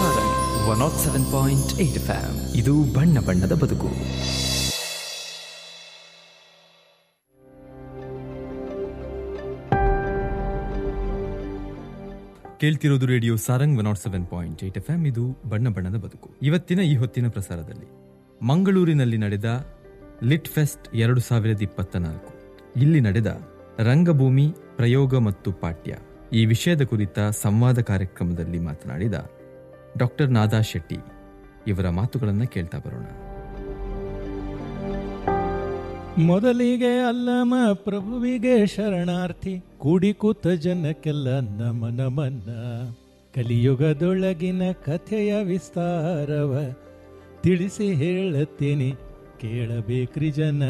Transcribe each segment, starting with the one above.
Sarang one nought seven point eight FM ಇದು ಬಣ್ಣ ಬಣ್ಣದ ಬದುಕು ಕೇಳ್ತಿರೋದು radio Sarang one nought seven point eight F M ಇದು ಬಣ್ಣ ಬಣ್ಣದ ಬದುಕು ಇವತ್ತಿನ ಈ ಹೊತ್ತಿನ ಪ್ರಸಾರದಲ್ಲಿ ಮಂಗಳೂರಿನಲ್ಲಿ ನಡೆದ ಲಿಟ್ ಫೆಸ್ಟ್ ಎರಡು ಸಾವಿರದ ಇಪ್ಪತ್ತ ನಾಲ್ಕು ಇಲ್ಲಿ ನಡೆದ ರಂಗಭೂಮಿ ಪ್ರಯೋಗ ಮತ್ತು ಪಾಠ್ಯ ಈ ವಿಷಯದ ಕುರಿತ ಸಂವಾದ ಕಾರ್ಯಕ್ರಮದಲ್ಲಿ ಮಾತನಾಡಿದ ಡಾಕ್ಟರ್ ನಾದಾ ಶೆಟ್ಟಿ ಇವರ ಮಾತುಗಳನ್ನು ಕೇಳ್ತಾ ಬರೋಣ ಮೊದಲಿಗೆ ಅಲ್ಲಮ ಪ್ರಭುವಿಗೆ ಶರಣಾರ್ಥಿ ಕೂಡಿ ಕೂತ ಜನಕ್ಕೆಲ್ಲ ನಮ ನಮನ ಕಲಿಯುಗದೊಳಗಿನ ಕಥೆಯ ವಿಸ್ತಾರವ ತಿಳಿಸಿ ಹೇಳತ್ತೇನೆ ಕೇಳಬೇಕ್ರಿ ಜನ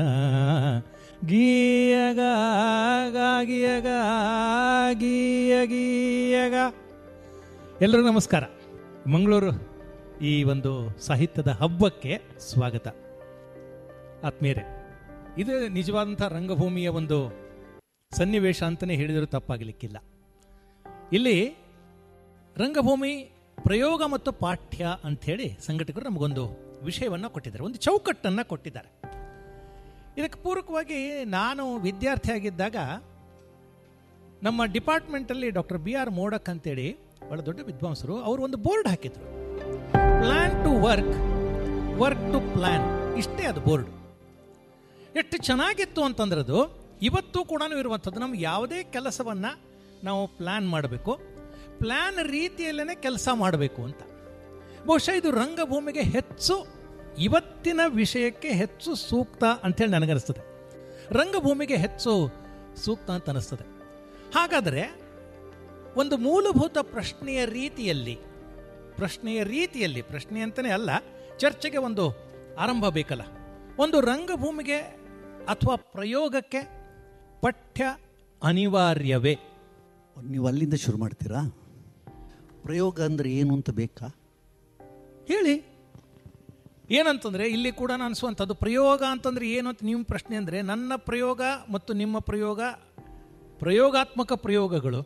ಗೀಯಗ ಗಾಗಿಯಗ ಗೀಯ ಗೀಯಗ ಎಲ್ಲರಿಗೂ ನಮಸ್ಕಾರ ಮಂಗಳೂರು ಈ ಒಂದು ಸಾಹಿತ್ಯದ ಹಬ್ಬಕ್ಕೆ ಸ್ವಾಗತ ಆತ್ಮೀಯರೇ ಇದು ನಿಜವಾದಂಥ ರಂಗಭೂಮಿಯ ಒಂದು ಸನ್ನಿವೇಶ ಅಂತಲೇ ಹೇಳಿದರೂ ತಪ್ಪಾಗಲಿಕ್ಕಿಲ್ಲ ಇಲ್ಲಿ ರಂಗಭೂಮಿ ಪ್ರಯೋಗ ಮತ್ತು ಪಾಠ್ಯ ಅಂಥೇಳಿ ಸಂಘಟಕರು ನಮಗೊಂದು ವಿಷಯವನ್ನು ಕೊಟ್ಟಿದ್ದಾರೆ ಒಂದು ಚೌಕಟ್ಟನ್ನು ಕೊಟ್ಟಿದ್ದಾರೆ ಇದಕ್ಕೆ ಪೂರಕವಾಗಿ ನಾನು ವಿದ್ಯಾರ್ಥಿಯಾಗಿದ್ದಾಗ ನಮ್ಮ ಡಿಪಾರ್ಟ್ಮೆಂಟಲ್ಲಿ ಡಾಕ್ಟರ್ ಬಿ ಆರ್ ಮೋಡಕ್ ಅಂತೇಳಿ ಬಹಳ ದೊಡ್ಡ ವಿದ್ವಾಂಸರು ಅವರು ಒಂದು ಬೋರ್ಡ್ ಹಾಕಿದ್ರು plan to work work to plan ಇಷ್ಟೇ ಅದು ಬೋರ್ಡ್ ಎಷ್ಟು ಚೆನ್ನಾಗಿತ್ತು ಅಂತಂದ್ರದು ಇವತ್ತು ಕೂಡ ಇರುವಂಥದ್ದು ನಮ್ಗೆ ಯಾವುದೇ ಕೆಲಸವನ್ನು ನಾವು ಪ್ಲ್ಯಾನ್ ಮಾಡಬೇಕು ಪ್ಲ್ಯಾನ್ ರೀತಿಯಲ್ಲೇ ಕೆಲಸ ಮಾಡಬೇಕು ಅಂತ ಬಹುಶಃ ಇದು ರಂಗಭೂಮಿಗೆ ಹೆಚ್ಚು ಇವತ್ತಿನ ವಿಷಯಕ್ಕೆ ಹೆಚ್ಚು ಸೂಕ್ತ ಅಂಥೇಳಿ ನನಗನ್ನಿಸ್ತದೆ ರಂಗಭೂಮಿಗೆ ಹೆಚ್ಚು ಸೂಕ್ತ ಅಂತ ಅನಿಸ್ತದೆ ಹಾಗಾದರೆ ಒಂದು ಮೂಲಭೂತ ಪ್ರಶ್ನೆಯ ರೀತಿಯಲ್ಲಿ ಪ್ರಶ್ನೆಯ ರೀತಿಯಲ್ಲಿ ಪ್ರಶ್ನೆ ಅಂತಲೇ ಅಲ್ಲ ಚರ್ಚೆಗೆ ಒಂದು ಆರಂಭ ಬೇಕಲ್ಲ ಒಂದು ರಂಗಭೂಮಿಗೆ ಅಥವಾ ಪ್ರಯೋಗಕ್ಕೆ ಪಠ್ಯ ಅನಿವಾರ್ಯವೇ ನೀವು ಅಲ್ಲಿಂದ ಶುರು ಮಾಡ್ತೀರಾ ಪ್ರಯೋಗ ಅಂದರೆ ಏನು ಅಂತ ಬೇಕಾ ಹೇಳಿ ಏನಂತಂದ್ರೆ ಇಲ್ಲಿ ಕೂಡ ನಾನು ಅನಿಸುವಂಥದ್ದು ಪ್ರಯೋಗ ಅಂತಂದ್ರೆ ಏನು ಅಂತ ನಿಮ್ಮ ಪ್ರಶ್ನೆ ಅಂದರೆ ನನ್ನ ಪ್ರಯೋಗ ಮತ್ತು ನಿಮ್ಮ ಪ್ರಯೋಗ ಪ್ರಯೋಗಾತ್ಮಕ ಪ್ರಯೋಗಗಳು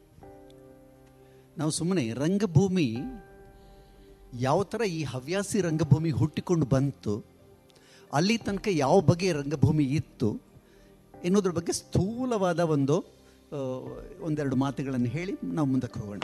ನಾವು ಸುಮ್ಮನೆ ರಂಗಭೂಮಿ ಯಾವ ಥರ ಈ ಹವ್ಯಾಸಿ ರಂಗಭೂಮಿ ಹುಟ್ಟಿಕೊಂಡು ಬಂತು ಅಲ್ಲಿ ತನಕ ಯಾವ ಬಗೆಯ ರಂಗಭೂಮಿ ಇತ್ತು ಎನ್ನುವುದ್ರ ಬಗ್ಗೆ ಸ್ಥೂಲವಾದ ಒಂದು ಆ, ಒಂದೆರಡು ಮಾತುಗಳನ್ನು ಹೇಳಿ ನಾವು ಮುಂದಕ್ಕೆ ಹೋಗೋಣ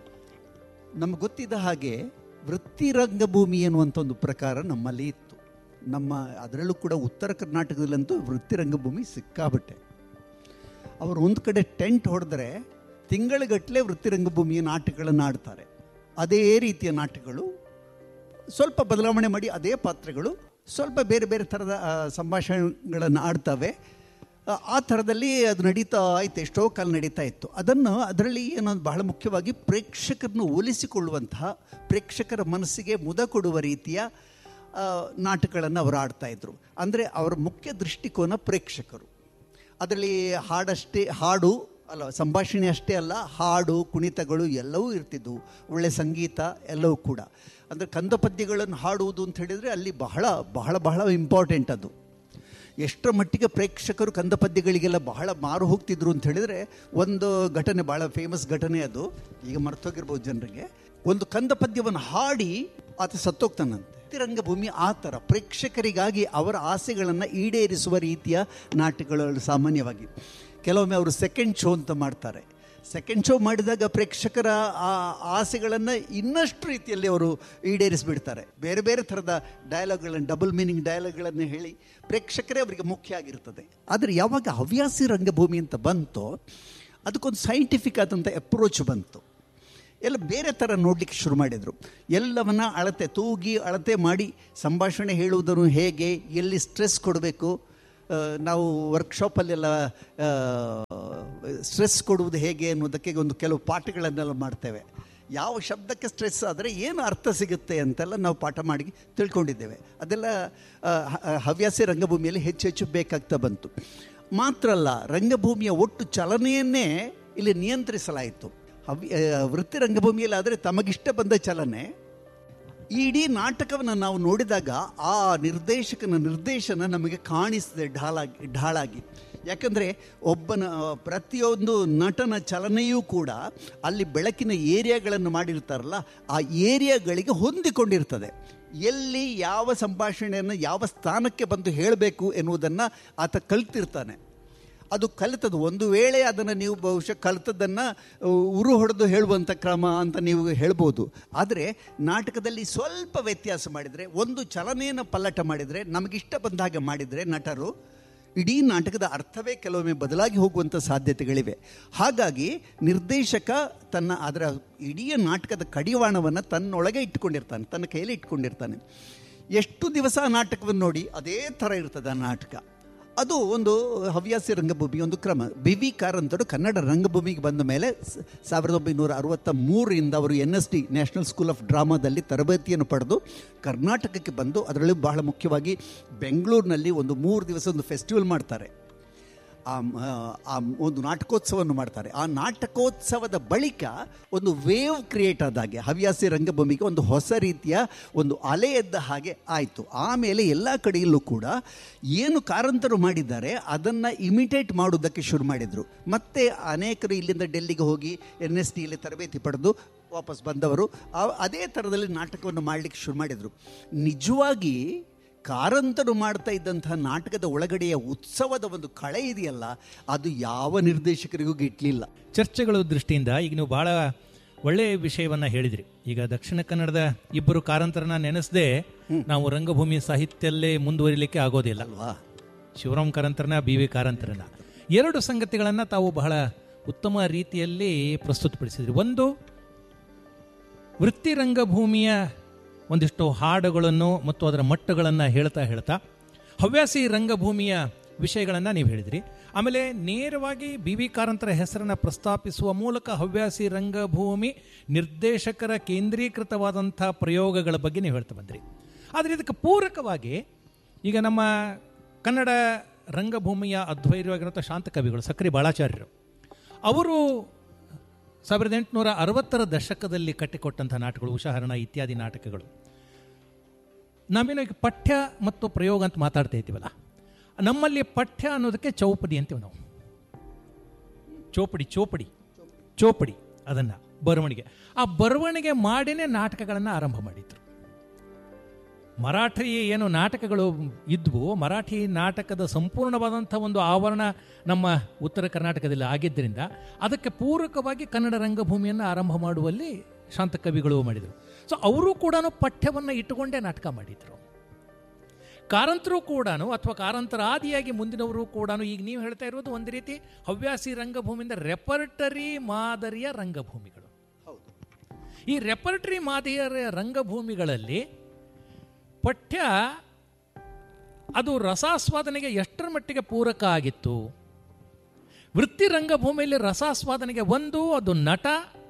ನಮ್ಗೆ ಗೊತ್ತಿದ್ದ ಹಾಗೆ ವೃತ್ತಿ ರಂಗಭೂಮಿ ಎನ್ನುವಂಥ ಒಂದು ಪ್ರಕಾರ ನಮ್ಮಲ್ಲಿ ಇತ್ತು ನಮ್ಮ ಅದರಲ್ಲೂ ಕೂಡ ಉತ್ತರ ಕರ್ನಾಟಕದಲ್ಲಂತೂ ವೃತ್ತಿ ರಂಗಭೂಮಿ ಸಿಕ್ಕಾಬಟ್ಟೆ ಅವರು ಒಂದು ಕಡೆ ಟೆಂಟ್ ಹೊಡೆದ್ರೆ ತಿಂಗಳಗಟ್ಟಲೆ ವೃತ್ತಿ ರಂಗಭೂಮಿಯ ನಾಟಕಗಳನ್ನು ಆಡ್ತಾರೆ ಅದೇ ರೀತಿಯ ನಾಟಕಗಳು ಸ್ವಲ್ಪ ಬದಲಾವಣೆ ಮಾಡಿ ಅದೇ ಪಾತ್ರಗಳು ಸ್ವಲ್ಪ ಬೇರೆ ಬೇರೆ ಥರದ ಆ, ಸಂಭಾಷಣೆಗಳನ್ನು ಆಡ್ತವೆ ಆ, ಆ ಥರದಲ್ಲಿ ಅದು ನಡೀತಾ ಆಯ್ತು ಎಷ್ಟೋ ಕಾಲ ನಡೀತಾ ಇತ್ತು ಅದನ್ನು ಅದರಲ್ಲಿ ಏನೊಂದು ಬಹಳ ಮುಖ್ಯವಾಗಿ ಪ್ರೇಕ್ಷಕರನ್ನು ಒಲಿಸಿಕೊಳ್ಳುವಂತಹ ಪ್ರೇಕ್ಷಕರ ಮನಸ್ಸಿಗೆ ಮುದ ಕೊಡುವ ರೀತಿಯ ಆ, ನಾಟಕಗಳನ್ನು ಅವರು ಆಡ್ತಾ ಇದ್ರು ಅಂದರೆ ಅವರ ಮುಖ್ಯ ದೃಷ್ಟಿಕೋನ ಪ್ರೇಕ್ಷಕರು ಅದರಲ್ಲಿ ಹಾಡಷ್ಟೇ ಹಾಡು ಅಲ್ಲ ಸಂಭಾಷಣೆ ಅಷ್ಟೇ ಅಲ್ಲ ಹಾಡು ಕುಣಿತಗಳು ಎಲ್ಲವೂ ಇರ್ತಿದ್ವು ಒಳ್ಳೆ ಸಂಗೀತ ಎಲ್ಲವೂ ಕೂಡ ಅಂದರೆ ಕಂದ ಪದ್ಯಗಳನ್ನು ಹಾಡುವುದು ಅಂತ ಹೇಳಿದರೆ ಅಲ್ಲಿ ಬಹಳ ಬಹಳ ಬಹಳ ಇಂಪಾರ್ಟೆಂಟ್ ಅದು ಎಷ್ಟರ ಮಟ್ಟಿಗೆ ಪ್ರೇಕ್ಷಕರು ಕಂದ ಪದ್ಯಗಳಿಗೆಲ್ಲ ಬಹಳ ಮಾರು ಹೋಗ್ತಿದ್ರು ಅಂತ ಹೇಳಿದರೆ ಒಂದು ಘಟನೆ ಬಹಳ ಫೇಮಸ್ ಘಟನೆ ಅದು ಈಗ ಮರ್ತೋಗಿರ್ಬೋದು ಜನರಿಗೆ ಒಂದು ಕಂದ ಪದ್ಯವನ್ನು ಹಾಡಿ ಆತ ಸತ್ತೋಗ್ತಾನಂತೆ ರಂಗಭೂಮಿ ಆ ಥರ ಪ್ರೇಕ್ಷಕರಿಗಾಗಿ ಅವರ ಆಸೆಗಳನ್ನು ಈಡೇರಿಸುವ ರೀತಿಯ ನಾಟಕಗಳು ಸಾಮಾನ್ಯವಾಗಿ ಕೆಲವೊಮ್ಮೆ ಅವರು ಸೆಕೆಂಡ್ ಶೋ ಅಂತ ಮಾಡ್ತಾರೆ ಸೆಕೆಂಡ್ ಶೋ ಮಾಡಿದಾಗ ಪ್ರೇಕ್ಷಕರ ಆ ಆಸೆಗಳನ್ನು ಇನ್ನಷ್ಟು ರೀತಿಯಲ್ಲಿ ಅವರು ಈಡೇರಿಸಿಬಿಡ್ತಾರೆ ಬೇರೆ ಬೇರೆ ಥರದ ಡಯಲಾಗ್ಗಳನ್ನು ಡಬಲ್ ಮೀನಿಂಗ್ ಡಯಲಾಗ್ಗಳನ್ನು ಹೇಳಿ ಪ್ರೇಕ್ಷಕರೇ ಅವರಿಗೆ ಮುಖ್ಯ ಆಗಿರ್ತದೆ ಆದರೆ ಯಾವಾಗ ಹವ್ಯಾಸಿ ರಂಗಭೂಮಿ ಅಂತ ಬಂತೋ ಅದಕ್ಕೊಂದು ಸೈಂಟಿಫಿಕ್ ಆದಂಥ ಅಪ್ರೋಚ್ ಬಂತು ಎಲ್ಲ ಬೇರೆ ಥರ ನೋಡಲಿಕ್ಕೆ ಶುರು ಮಾಡಿದರು ಎಲ್ಲವನ್ನ ಅಳತೆ ತೂಗಿ ಅಳತೆ ಮಾಡಿ ಸಂಭಾಷಣೆ ಹೇಳುವುದನ್ನು ಹೇಗೆ ಎಲ್ಲಿ ಸ್ಟ್ರೆಸ್ ಕೊಡಬೇಕು ಆ, ನಾವು ವರ್ಕ್ಶಾಪಲ್ಲೆಲ್ಲ ಸ್ಟ್ರೆಸ್ ಕೊಡುವುದು ಹೇಗೆ ಅನ್ನೋದಕ್ಕೆ ಒಂದು ಕೆಲವು ಪಾಠಗಳನ್ನೆಲ್ಲ ಮಾಡ್ತೇವೆ ಯಾವ ಶಬ್ದಕ್ಕೆ ಸ್ಟ್ರೆಸ್ ಆದರೆ ಏನು ಅರ್ಥ ಸಿಗುತ್ತೆ ಅಂತೆಲ್ಲ ನಾವು ಪಾಠ ಮಾಡಿ ತಿಳ್ಕೊಂಡಿದ್ದೇವೆ ಅದೆಲ್ಲ ಆ, ಹ- ಹವ್ಯಾಸಿ ರಂಗಭೂಮಿಯಲ್ಲಿ ಹೆಚ್ಚು ಹೆಚ್ಚು ಬೇಕಾಗ್ತಾ ಬಂತು ಮಾತ್ರ ಅಲ್ಲ ರಂಗಭೂಮಿಯ ಒಟ್ಟು ಚಲನೆಯನ್ನೇ ಇಲ್ಲಿ ನಿಯಂತ್ರಿಸಲಾಯಿತು ಹವ್ಯ ಆ, ವೃತ್ತಿ ರಂಗಭೂಮಿಯಲ್ಲಿ ಆದರೆ ತಮಗಿಷ್ಟ ಬಂದ ಚಲನೆ ಈ ಇಡೀ ನಾಟಕವನ್ನು ನಾವು ನೋಡಿದಾಗ ಆ ನಿರ್ದೇಶಕನ ನಿರ್ದೇಶನ ನಮಗೆ ಕಾಣಿಸ್ತದೆ ಢಾಳಾಗಿ ಢಾಳಾಗಿ ಯಾಕಂದರೆ ಒಬ್ಬನ ಪ್ರತಿಯೊಂದು ನಟನ ಚಲನೆಯೂ ಕೂಡ ಅಲ್ಲಿ ಬೆಳಕಿನ ಏರಿಯಾಗಳನ್ನು ಮಾಡಿರ್ತಾರಲ್ಲ ಆ ಏರಿಯಾಗಳಿಗೆ ಹೊಂದಿಕೊಂಡಿರ್ತದೆ ಎಲ್ಲಿ ಯಾವ ಸಂಭಾಷಣೆಯನ್ನು ಯಾವ ಸ್ಥಾನಕ್ಕೆ ಬಂದು ಹೇಳಬೇಕು ಎನ್ನುವುದನ್ನು ಆತ ಕಲ್ತಿರ್ತಾನೆ ಅದು ಕಲಿತದ್ದು ಒಂದು ವೇಳೆ ಅದನ್ನು ನೀವು ಬಹುಶಃ ಕಲಿತದ್ದನ್ನು ಉರು ಹೊಡೆದು ಹೇಳುವಂಥ ಕ್ರಮ ಅಂತ ನೀವು ಹೇಳ್ಬೋದು ಆದರೆ ನಾಟಕದಲ್ಲಿ ಸ್ವಲ್ಪ ವ್ಯತ್ಯಾಸ ಮಾಡಿದರೆ ಒಂದು ಚಲನೆಯನ್ನು ಪಲ್ಲಟ ಮಾಡಿದರೆ ನಮಗಿಷ್ಟ ಬಂದ ಹಾಗೆ ಮಾಡಿದರೆ ನಟರು ಇಡೀ ನಾಟಕದ ಅರ್ಥವೇ ಕೆಲವೊಮ್ಮೆ ಬದಲಾಗಿ ಹೋಗುವಂಥ ಸಾಧ್ಯತೆಗಳಿವೆ ಹಾಗಾಗಿ ನಿರ್ದೇಶಕ ತನ್ನ ಅದರ ಇಡೀ ನಾಟಕದ ಕಡಿವಾಣವನ್ನು ತನ್ನೊಳಗೆ ಇಟ್ಕೊಂಡಿರ್ತಾನೆ ತನ್ನ ಕೈಯಲ್ಲಿ ಇಟ್ಕೊಂಡಿರ್ತಾನೆ ಎಷ್ಟು ದಿವಸ ಆ ನಾಟಕವನ್ನು ನೋಡಿ ಅದೇ ಥರ ಇರ್ತದೆ ಆ ನಾಟಕ ಅದು ಒಂದು ಹವ್ಯಾಸಿ ರಂಗಭೂಮಿ ಒಂದು ಕ್ರಮ ಬಿ ವಿ ಕಾರಂತರು ಕನ್ನಡ ರಂಗಭೂಮಿಗೆ ಬಂದ ಮೇಲೆ ಸ- ಸಾವಿರದ ಒಂಬೈನೂರ ಅರವತ್ತ ಮೂರರಿಂದ ಅವರು N S D national school of ಡ್ರಾಮಾದಲ್ಲಿ ತರಬೇತಿಯನ್ನು ಪಡೆದು ಕರ್ನಾಟಕಕ್ಕೆ ಬಂದು ಅದರಲ್ಲೂ ಬಹಳ ಮುಖ್ಯವಾಗಿ ಬೆಂಗಳೂರಿನಲ್ಲಿ ಒಂದು ಮೂರು ದಿವಸ ಒಂದು ಫೆಸ್ಟಿವಲ್ ಮಾಡ್ತಾರೆ ಆ ಮ- ಆ ಒಂದು ನಾಟಕೋತ್ಸವವನ್ನು ಮಾಡ್ತಾರೆ ಆ ನಾಟಕೋತ್ಸವದ ಬಳಿಕ ಒಂದು ವೇವ್ ಕ್ರಿಯೇಟ್ ಆದ ಹಾಗೆ ಹವ್ಯಾಸಿ ರಂಗಭೂಮಿಗೆ ಒಂದು ಹೊಸ ರೀತಿಯ ಒಂದು ಅಲೆ ಎದ್ದ ಹಾಗೆ ಆಯಿತು ಆಮೇಲೆ ಎಲ್ಲ ಕಡೆಯಲ್ಲೂ ಕೂಡ ಏನು ಕಾರಂತರು ಮಾಡಿದ್ದಾರೆ ಅದನ್ನು ಇಮಿಟೇಟ್ ಮಾಡೋದಕ್ಕೆ ಶುರು ಮಾಡಿದರು ಮತ್ತೆ ಅನೇಕರು ಇಲ್ಲಿಂದ ಡೆಲ್ಲಿಗೆ ಹೋಗಿ ಎನ್ ಎಸ್ ಟಿಯಲ್ಲಿ ತರಬೇತಿ ಪಡೆದು ವಾಪಸ್ ಬಂದವರು ಆ- ಅದೇ ಥರದಲ್ಲಿ ನಾಟಕವನ್ನು ಮಾಡಲಿಕ್ಕೆ ಶುರು ಮಾಡಿದರು ನಿಜವಾಗಿ ಕಾರಂತರು ಮಾಡ್ತಾ ಇದ್ದಂತಹ ನಾಟಕದ ಒಳಗಡೆಯ ಉತ್ಸವದ ಒಂದು ಕಳೆ ಇದೆಯಲ್ಲ ಅದು ಯಾವ ನಿರ್ದೇಶಕರಿಗೂ ಗಿಟ್ಲಿಲ್ಲ ಚರ್ಚೆಗಳ ದೃಷ್ಟಿಯಿಂದ ಈಗ ನೀವು ಬಹಳ ಒಳ್ಳೆಯ ವಿಷಯವನ್ನ ಹೇಳಿದ್ರಿ ಈಗ ದಕ್ಷಿಣ ಕನ್ನಡದ ಇಬ್ಬರು ಕಾರಂತರನ್ನ ನೆನೆಸದೆ ನಾವು ರಂಗಭೂಮಿ ಸಾಹಿತ್ಯಲ್ಲೇ ಮುಂದುವರಿಲಿಕ್ಕೆ ಆಗೋದಿಲ್ಲ ಅಲ್ವಾ ಶಿವರಾಮ್ ಕಾರಂತರನ ಬಿ ವಿ ಕಾರಂತರನ ಎರಡು ಸಂಗತಿಗಳನ್ನು ತಾವು ಬಹಳ ಉತ್ತಮ ರೀತಿಯಲ್ಲಿ ಪ್ರಸ್ತುತಪಡಿಸಿದ್ರಿ ಒಂದು ವೃತ್ತಿ ರಂಗಭೂಮಿಯ ಒಂದಿಷ್ಟು ಹಾಡುಗಳನ್ನು ಮತ್ತು ಅದರ ಮಟ್ಟಗಳನ್ನು ಹೇಳ್ತಾ ಹೇಳ್ತಾ ಹವ್ಯಾಸಿ ರಂಗಭೂಮಿಯ ವಿಷಯಗಳನ್ನು ನೀವು ಹೇಳಿದ್ರಿ ಆಮೇಲೆ ನೇರವಾಗಿ ಬಿ ವಿ ಕಾರಂತರ ಹೆಸರನ್ನು ಪ್ರಸ್ತಾಪಿಸುವ ಮೂಲಕ ಹವ್ಯಾಸಿ ರಂಗಭೂಮಿ ನಿರ್ದೇಶಕರ ಕೇಂದ್ರೀಕೃತವಾದಂಥ ಪ್ರಯೋಗಗಳ ಬಗ್ಗೆ ನೀವು ಹೇಳ್ತಾ ಬಂದ್ರಿ ಆದರೆ ಇದಕ್ಕೆ ಪೂರಕವಾಗಿ ಈಗ ನಮ್ಮ ಕನ್ನಡ ರಂಗಭೂಮಿಯ ಅದ್ವೈರ್ಯವಾಗಿರುವಂಥ ಶಾಂತ ಕವಿಗಳು ಸಕ್ರಿ ಬಾಳಾಚಾರ್ಯರು ಅವರು ಸಾವಿರದ ಎಂಟುನೂರ ಅರವತ್ತರ ದಶಕದಲ್ಲಿ ಕಟ್ಟಿಕೊಟ್ಟಂಥ ನಾಟಕಗಳು ಉಷಾಹರಣ ಇತ್ಯಾದಿ ನಾಟಕಗಳು ನಾವೇನು ಈಗ ಪಠ್ಯ ಮತ್ತು ಪ್ರಯೋಗ ಅಂತ ಮಾತಾಡ್ತಾ ಇದ್ದೀವಲ್ಲ ನಮ್ಮಲ್ಲಿ ಪಠ್ಯ ಅನ್ನೋದಕ್ಕೆ ಚೌಪಡಿ ಅಂತೀವಿ ನಾವು ಚೋಪಡಿ ಚೋಪಡಿ ಚೋಪಡಿ ಅದನ್ನು ಬರವಣಿಗೆ ಆ ಬರವಣಿಗೆ ಮಾಡಿನೇ ನಾಟಕಗಳನ್ನು ಆರಂಭ ಮಾಡಿದ್ರು ಮರಾಠಿ ಏನು ನಾಟಕಗಳು ಇದ್ವು ಮರಾಠಿ ನಾಟಕದ ಸಂಪೂರ್ಣವಾದಂಥ ಒಂದು ಆವರಣ ನಮ್ಮ ಉತ್ತರ ಕರ್ನಾಟಕದಲ್ಲಿ ಆಗಿದ್ದರಿಂದ ಅದಕ್ಕೆ ಪೂರಕವಾಗಿ ಕನ್ನಡ ರಂಗಭೂಮಿಯನ್ನು ಆರಂಭ ಮಾಡುವಲ್ಲಿ ಶಾಂತ ಕವಿಗಳು ಮಾಡಿದರು ಸೊ ಅವರು ಕೂಡ ಪಠ್ಯವನ್ನು ಇಟ್ಟುಕೊಂಡೇ ನಾಟಕ ಮಾಡಿದರು ಕಾರಂತರು ಕೂಡ ಅಥವಾ ಕಾರಂತರ ಆದಿಯಾಗಿ ಮುಂದಿನವರು ಕೂಡ ಈಗ ನೀವು ಹೇಳ್ತಾ ಇರೋದು ಒಂದು ರೀತಿ ಹವ್ಯಾಸಿ ರಂಗಭೂಮಿಯಿಂದ ರೆಪರ್ಟರಿ ಮಾದರಿಯ ರಂಗಭೂಮಿಗಳು ಈ ರೆಪರ್ಟರಿ ಮಾದರಿಯ ರಂಗಭೂಮಿಗಳಲ್ಲಿ ಪಠ್ಯ ಅದು ರಸಾಸ್ವಾದನೆಗೆ ಎಷ್ಟರ ಮಟ್ಟಿಗೆ ಪೂರಕ ಆಗಿತ್ತು ವೃತ್ತಿ ರಂಗಭೂಮಿಯಲ್ಲಿ ರಸಾಸ್ವಾದನೆಗೆ ಒಂದು ಅದು ನಟ